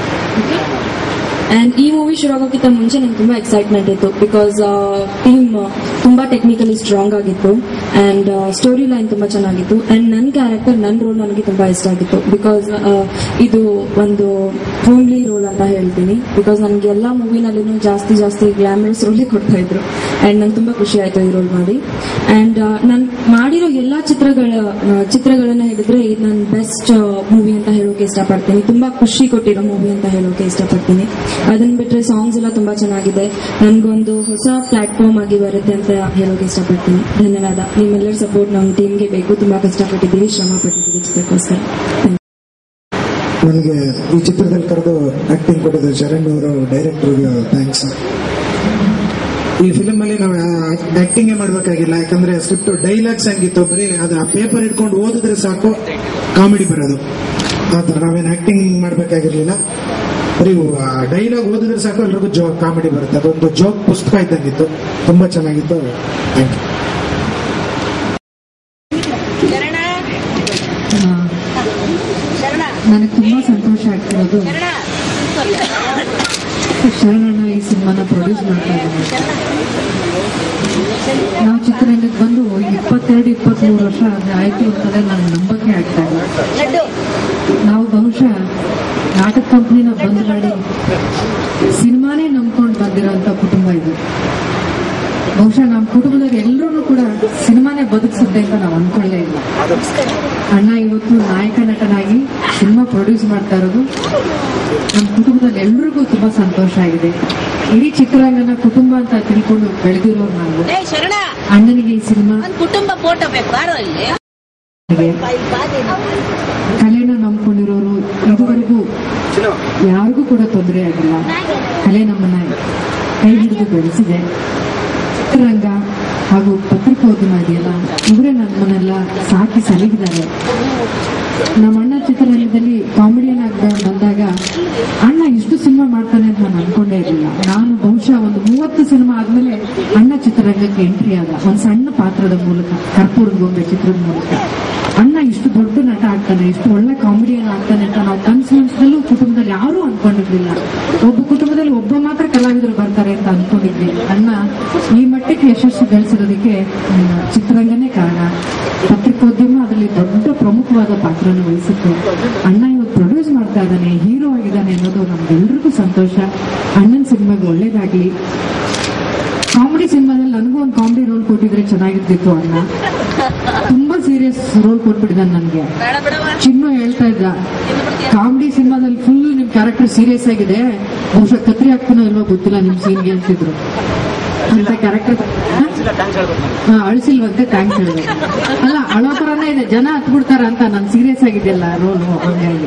ಅಂಡ್ ಈ ಮೂವಿ ಶುರು ಆಗೋಕ್ಕಿಂತ ಮುಂಚೆ ನಂಗೆ ತುಂಬಾ ಎಕ್ಸೈಟ್ಮೆಂಟ್ ಇತ್ತು ಬಿಕಾಸ್ ಟೀಮ್ ತುಂಬಾ ಟೆಕ್ನಿಕಲಿ ಸ್ಟ್ರಾಂಗ್ ಆಗಿತ್ತು ಅಂಡ್ ಸ್ಟೋರಿ ಲೈನ್ ತುಂಬಾ ಚೆನ್ನಾಗಿತ್ತು ಅಂಡ್ ನನ್ನ ಕ್ಯಾರೆಕ್ಟರ್ ನನ್ನ ರೋಲ್ ನನಗೆ ತುಂಬಾ ಇಷ್ಟ ಆಗಿತ್ತು ಬಿಕಾಸ್ ಇದು ಒಂದು ಹೋಮ್ಲಿ ರೋಲ್ ಅಂತ ಹೇಳ್ತೀನಿ ಬಿಕಾಸ್ ನನಗೆ ಎಲ್ಲ ಮೂವಿನಲ್ಲೂ ಜಾಸ್ತಿ ಜಾಸ್ತಿ ಗ್ಲಾಮರಸ್ ರೋಲೇ ಕೊಡ್ತಾ ಇದ್ರು ಅಂಡ್ ನಂಗೆ ತುಂಬಾ ಖುಷಿ ಆಯ್ತು ಈ ರೋಲ್ ಮಾಡಿ ಅಂಡ್ ನಾನು ಮಾಡಿರೋ ಎಲ್ಲಾ ಚಿತ್ರಗಳ ಆ, ಚಿತ್ರಗಳನ್ನ ಹೇಳಿದ್ರೆ ಇದು ನನ್ನ ಬೆಸ್ಟ್ ಮೂವಿ ಅಂತ ಹೇಳೋಕೆ ಇಷ್ಟಪಡ್ತೀನಿ ತುಂಬಾ ಖುಷಿ ಕೊಟ್ಟಿರೋ ಮೂವಿ ಅಂತ ಹೇಳೋಕೆ ಇಷ್ಟಪಡ್ತೀನಿ ಅದನ್ನ ಬಿಟ್ರೆ ಸಾಂಗ್ಸ್ ಎಲ್ಲ ತುಂಬಾ ಚೆನ್ನಾಗಿದೆ ನನ್ಗೊಂದು ಹೊಸ ಪ್ಲಾಟ್ಫಾರ್ಮ್ ಆಗಿ ಬರುತ್ತೆ ಅಂತ ಹೇಳೋಕೆ ಇಷ್ಟಪಡ್ತೀನಿ ಧನ್ಯವಾದ ನಿಮ್ಮೆಲ್ಲರ ಸಪೋರ್ಟ್ ನಮ್ಮ ಟೀಮ್ಗೆ ಬೇಕು ತುಂಬಾ ಕಷ್ಟಪಟ್ಟಿದ್ದೀವಿ ಶ್ರಮ ಪಟ್ಟಿದ್ದೀವಿ ಚಿತ್ರಕ್ಕೋಸ್ಕರ ನನಗೆ ಈ ಚಿತ್ರದಲ್ಲಿ ಕರೆದು ಆಕ್ಟಿಂಗ್ ಕೊಟ್ಟಿದ್ದ ಶರಣ್ ಅವರು ಡೈರೆಕ್ಟರ್ಗೆ ಥ್ಯಾಂಕ್ಸ್ ಈ ಫಿಲ್ಮ್ ಅಲ್ಲಿ ನಾವು ಆಕ್ಟಿಂಗ್ ಮಾಡ್ಬೇಕಾಗಿಲ್ಲ ಯಾಕಂದ್ರೆ ಸ್ಕ್ರಿಪ್ಟ್ ಡೈಲಾಗ್ಸ್ ಹಂಗಿತ್ತು ಬರೀ ಅದು ಆ ಪೇಪರ್ ಇಟ್ಕೊಂಡು ಓದಿದ್ರೆ ಸಾಕು ಕಾಮಿಡಿ ಬರೋದು ಆತರ ನಾವೇನು ಆಕ್ಟಿಂಗ್ ಮಾಡ್ಬೇಕಾಗಿರ್ಲಿಲ್ಲ ಬರೀ ಡೈಲಾಗ್ ಓದಿದ್ರೆ ಸಾಕು ಎಲ್ರಿಗೂ ಜೋ ಕಾಮಿಡಿ ಬರುತ್ತೆ ಅದೊಂದು ಜೋಕ್ ಪುಸ್ತಕ ಇದ್ದಂಗಿತ್ತು ತುಂಬಾ ಚೆನ್ನಾಗಿತ್ತು ಥ್ಯಾಂಕ್ ಯು ನನಗೆ ತುಂಬಾ ಸಂತೋಷ ಆಗ್ತಿರೋದು ಶರಣಣ್ಣ ಈ ಸಿನಿಮಾನ ಪ್ರೊಡ್ಯೂಸ್ ಮಾಡ್ತಾ ಇದ್ದಾರೆ ನಾವು ಚಿತ್ರರಂಗಕ್ಕೆ ಬಂದು ಇಪ್ಪತ್ತೆರಡು ಇಪ್ಪತ್ಮೂರು ವರ್ಷ ಅದು ಆಯ್ತು ಅಂತಂದ್ರೆ ನನಗೆ ನಂಬಕ್ಕೆ ಆಗ್ತಾ ಇಲ್ಲ ನಾವು ಬಹುಶಃ ನಾಟಕ ಕಂಪ್ನಿನ ಬಂದ್ ಮಾಡಿ ಸಿನಿಮಾನೇ ನಂಬ್ಕೊಂಡು ಬಂದಿರೋಂಥ ಕುಟುಂಬ ಇದು ಬಹುಶಃ ನಮ್ಮ ಕುಟುಂಬದಲ್ಲಿ ಎಲ್ಲರೂ ಕೂಡ ಸಿನಿಮಾನೇ ಬದುಕಿಸುತ್ತೆ ಅಂತ ನಾವು ಅನ್ಕೊಳ್ಳೇ ಇಲ್ಲ ಅಣ್ಣ ಇವತ್ತು ನಾಯಕ ನಟನಾಗಿ ಸಿನಿಮಾ ಪ್ರೊಡ್ಯೂಸ್ ಮಾಡ್ತಾ ಇರೋದು ನಮ್ಮ ಕುಟುಂಬದಲ್ಲಿ ಎಲ್ರಿಗೂ ತುಂಬಾ ಸಂತೋಷ ಆಗಿದೆ ಇಡೀ ಚಿತ್ರರಂಗನ ಕುಟುಂಬ ಅಂತ ತಿಳ್ಕೊಂಡು ಬೆಳೆದಿರೋರು ನಾವು ಏ ಶರಣ ಅಣ್ಣನಿಗೆ ಈ ಸಿನಿಮಾ ಒಂದ್ ಕುಟುಂಬ ಫೋಟೋ ಬೇಕು ಬಾರೋ ಇಲ್ಲಿ ಕಲೆನ ನಂಬ್ಕೊಂಡಿರೋರು ಇದುವರೆಗೂ ಯಾರಿಗೂ ಕೂಡ ತೊಂದರೆ ಆಗಿಲ್ಲ ಕಲೆ ನಮ್ಮನ್ನ ಕೈ ಹಿಡಿದು ಬೆಳೆಸಿದೆ ಚಿತ್ರರಂಗ ಹಾಗೂ ಪತ್ರಿಕೋದ್ಯಮ ಇದೆಯಲ್ಲ ಇವರೇ ನಮ್ಮನ್ನೆಲ್ಲ ಸಾಕಿ ಸಲಹಿದ್ದಾರೆ ನಮ್ಮ ಅಣ್ಣ ಚಿತ್ರರಂಗದಲ್ಲಿ ಕಾಮಿಡಿಯನ್ ಆಗ ಬಂದಾಗ ಅಣ್ಣ ಇಷ್ಟು ಸಿನಿಮಾ ಮಾಡ್ತಾನೆ ಅಂತ ನಾನು ಅನ್ಕೊಂಡೇ ಇರಲಿಲ್ಲ ನಾನು ಬಹುಶಃ ಒಂದು ಮೂವತ್ತು ಸಿನಿಮಾ ಆದ್ಮೇಲೆ ಎಂಟ್ರಿ ಆದ ಒಂದ್ ಸಣ್ಣ ಪಾತ್ರದ ಮೂಲಕ ಕರ್ಪೂರದ ಗೊಂಬೆ ಚಿತ್ರದ ಮೂಲಕ ಅಣ್ಣ ಇಷ್ಟು ದೊಡ್ಡ ನಟ ಆಗ್ತಾನೆ ಇಷ್ಟು ಒಳ್ಳೆ ಕಾಮಿಡಿಯನ್ ಆಗ್ತಾನೆ ಅಂತ ನಾವು ಕನ್ಸು ಮನ್ಸದಲ್ಲೂ ಕುಟುಂಬದಲ್ಲಿ ಯಾರೂ ಅನ್ಕೊಂಡಿರ್ಲಿಲ್ಲ ಒಬ್ಬ ಕುಟುಂಬದಲ್ಲಿ ಒಬ್ಬ ಮಾತ್ರ ಕಲಾವಿದರು ಬರ್ತಾರೆ ಅಂತ ಅನ್ಕೊಂಡಿದ್ವಿ ಅಣ್ಣ ಈ ಮಟ್ಟಕ್ಕೆ ಯಶಸ್ಸು ಗಳಿಸಿರೋದಕ್ಕೆ ಹ್ಮ್, ಚಿತ್ರರಂಗನೇ ಕಾರಣ ಪತ್ರಿಕೋದ್ಯಮ ಅದರಲ್ಲಿ ದೊಡ್ಡ ಪ್ರಮುಖವಾದ ಪಾತ್ರನ ವಹಿಸುತ್ತೆ ಅಣ್ಣ ಇವತ್ತು ಪ್ರೊಡ್ಯೂಸ್ ಮಾಡ್ತಾ ಇದ್ದಾನೆ ಹೀರೋ ಆಗಿದ್ದಾನೆ ಅನ್ನೋದು ನಮ್ಗೆಲ್ರಿಗೂ ಸಂತೋಷ ಅಣ್ಣನ ಸಿನಿಮಾಗೆ ಒಳ್ಳೇದಾಗ್ಲಿ ಕಾಮಿಡಿ ಸಿನಿಮಾದಲ್ಲಿ ನನಗೂ ಒಂದು ಕಾಮಿಡಿ ರೋಲ್ ಕೊಟ್ಟಿದ್ರೆ ಚೆನ್ನಾಗಿರ್ತಿತ್ತು ಅಣ್ಣ ತುಂಬಾ ಸೀರಿಯಸ್ ರೋಲ್ ಕೊಟ್ಬಿಟ್ಟಿದ್ದಾನೆ ನನಗೆ ಬೇಡ ಬಿಡವ ಚಿನ್ನು ಹೇಳ್ತಾ ಇದ್ದ ಕಾಮಿಡಿ ಸಿನಿಮಾದಲ್ಲಿ ಫುಲ್ ನಿಮ್ ಕ್ಯಾರೆಕ್ಟರ್ ಸೀರಿಯಸ್ ಆಗಿದೆ ಬಹುಶಃ ಕತ್ರಿ ಹಾಕ್ತೀನೋ ಇಲ್ವೋ ಗೊತ್ತಿಲ್ಲ ನಿಮ್ ಸೀನ್ಗೆ ಅಂತಿದ್ರು ಅಂತ ಕ್ಯಾರೆಕ್ಟರ್ ಅಳಿಸಿಲ್ವಂತೆ ಥ್ಯಾಂಕ್ಸ್ ಹೇಳಿದೆ ಅಲ್ಲ ಅಳೋ ಥರನೇ ಇದೆ ಜನ ಹತ್ಬಿಡ್ತಾರ ಅಂತ ನಾನು ಸೀರಿಯಸ್ ಆಗಿದೆಯಲ್ಲ ರೋಲು ಹಂಗಾಗಿ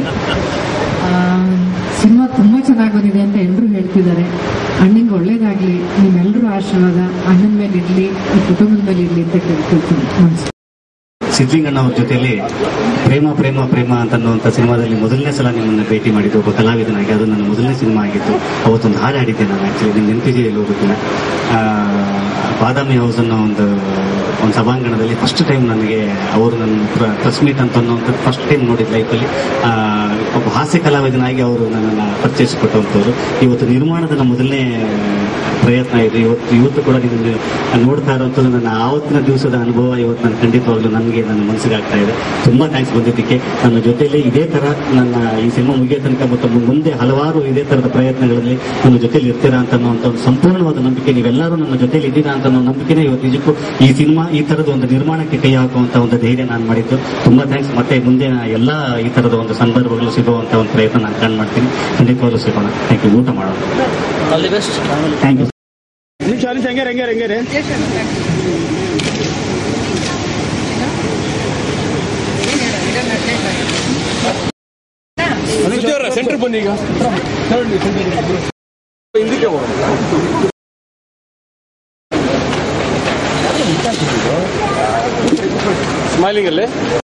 ಸಿನಿಮಾ ತುಂಬಾ ಚೆನ್ನಾಗಿ ಬಂದಿದೆ ಅಂತ ಎಲ್ಲರೂ ಹೇಳ್ತಿದ್ದಾರೆ ಅಣ್ಣಂಗೆ ಒಳ್ಳೇದಾಗ್ಲಿ ನಿಮ್ಮೆಲ್ಲರೂ ಆಶೀರ್ವಾದ ಅಣ್ಣನ ಮೇಲೆ ಇರ್ಲಿ ಈ ಕುಟುಂಬದ ಮೇಲೆ ಇರ್ಲಿ ಅಂತ ಕೇಳ್ಕೊಳ್ತೀನಿ ನಮಸ್ಕಾರ ಸಿದ್ಲಿಂಗಣ್ಣ ಅವ್ರ ಜೊತೆಲಿ ಪ್ರೇಮ ಪ್ರೇಮ ಪ್ರೇಮ ಅಂತನ್ನುವಂಥ ಸಿನಿಮಾದಲ್ಲಿ ಮೊದಲನೇ ಸಲ ನಿಮ್ಮನ್ನ ಭೇಟಿ ಮಾಡಿದ್ದು ಒಬ್ಬ ಕಲಾವಿದನಾಗಿ ಅದು ನನ್ನ ಮೊದಲನೇ ಸಿನಿಮಾ ಆಗಿತ್ತು ಅವತ್ತೊಂದು ಹಾಡು ಹಾಡಿದ್ದೆ ನಾನು ಆ್ಯಕ್ಚುಲಿ ನಿಮ್ಗೆ ನೆನಪಿಗೆ ಎಲ್ಲೋ ಗೊತ್ತಿಲ್ಲ ಆ, ಬಾದಾಮಿ ಹೌಸ್ ಅನ್ನೋ ಒಂದು ಒಂದು ಸಭಾಂಗಣದಲ್ಲಿ ಫಸ್ಟ್ ಟೈಮ್ ನನಗೆ ಅವರು ನನ್ನ ಪ್ರೆಸ್ ಮೀಟ್ ಅಂತ ಅನ್ನೋಂಥದ್ದು ಫಸ್ಟ್ ಟೈಮ್ ನೋಡಿದ ಲೈಫಲ್ಲಿ ಒಬ್ಬ ಹಾಸ್ಯ ಕಲಾವಿದನಾಗಿ ಅವರು ನನ್ನನ್ನು ಪರಿಚಯಿಸಿಕೊಟ್ಟಂಥವ್ರು ಇವತ್ತು ನಿರ್ಮಾಣದ ನನ್ನ ಮೊದಲನೇ ಪ್ರಯತ್ನ ಇದೆ ಇವತ್ತು ಇವತ್ತು ಕೂಡ ನಿಮಗೆ ನೋಡ್ತಾ ಇರೋಂಥದ್ದು ನನ್ನ ಆವತ್ತಿನ ದಿವಸದ ಅನುಭವ ಇವತ್ತು ನಾನು ಖಂಡಿತವಾಗ್ಲೂ ನನಗೆ ನನ್ನ ಮನಸ್ಸಿಗೆ ಆಗ್ತಾ ಇದೆ ತುಂಬಾ ಥ್ಯಾಂಕ್ಸ್ ಬಂದಿದ್ದಕ್ಕೆ ನನ್ನ ಜೊತೆಯಲ್ಲಿ ಇದೇ ತರ ನನ್ನ ಈ ಸಿನಿಮಾ ಮುಗಿಯೋ ತನಕ ಮತ್ತು ಮುಂದೆ ಹಲವಾರು ಇದೇ ತರದ ಪ್ರಯತ್ನಗಳಲ್ಲಿ ನನ್ನ ಜೊತೆಲಿ ಇರ್ತೀರಾ ಅಂತ ಅನ್ನೋಂಥ ಒಂದು ಸಂಪೂರ್ಣವಾದ ನಂಬಿಕೆ ನೀವೆಲ್ಲರೂ ನನ್ನ ಜೊತೆಲಿ ಇದ್ದೀರಾ ಅಂತ ಅನ್ನೋ ನಂಬಿಕೆನೇ ಇವತ್ತು ನಿಜಕ್ಕೂ ಈ ಸಿನಿಮಾ ಈ ತರದ ಒಂದು ನಿರ್ಮಾಣಕ್ಕೆ ಕೈ ಹಾಕುವಂತ ಒಂದು ಧೈರ್ಯ ನಾನು ಮಾಡಿದ್ದು ತುಂಬಾ ಥ್ಯಾಂಕ್ಸ್ ಮತ್ತೆ ಮುಂದೆ ಎಲ್ಲ ಈ ತರದ ಒಂದು ಸಂದರ್ಭಗಳು ಸಿಗುವಂತ ಒಂದು ಪ್ರಯತ್ನ ನಾನು ಕಾಣ್ ಮಾಡ್ತೀನಿ ಖಂಡಿತವಾಗ್ಲೂ ಸಿಗೋಣ ಥ್ಯಾಂಕ್ ಯು ಊಟ ಮಾಡೋಣ all the best thank you centre ಬನ್ನಿ ಈಗ ಹಿಂದಕ್ಕೆ ಸ್ಮೈಲಿಂಗ್ ಅಲ್ಲಿ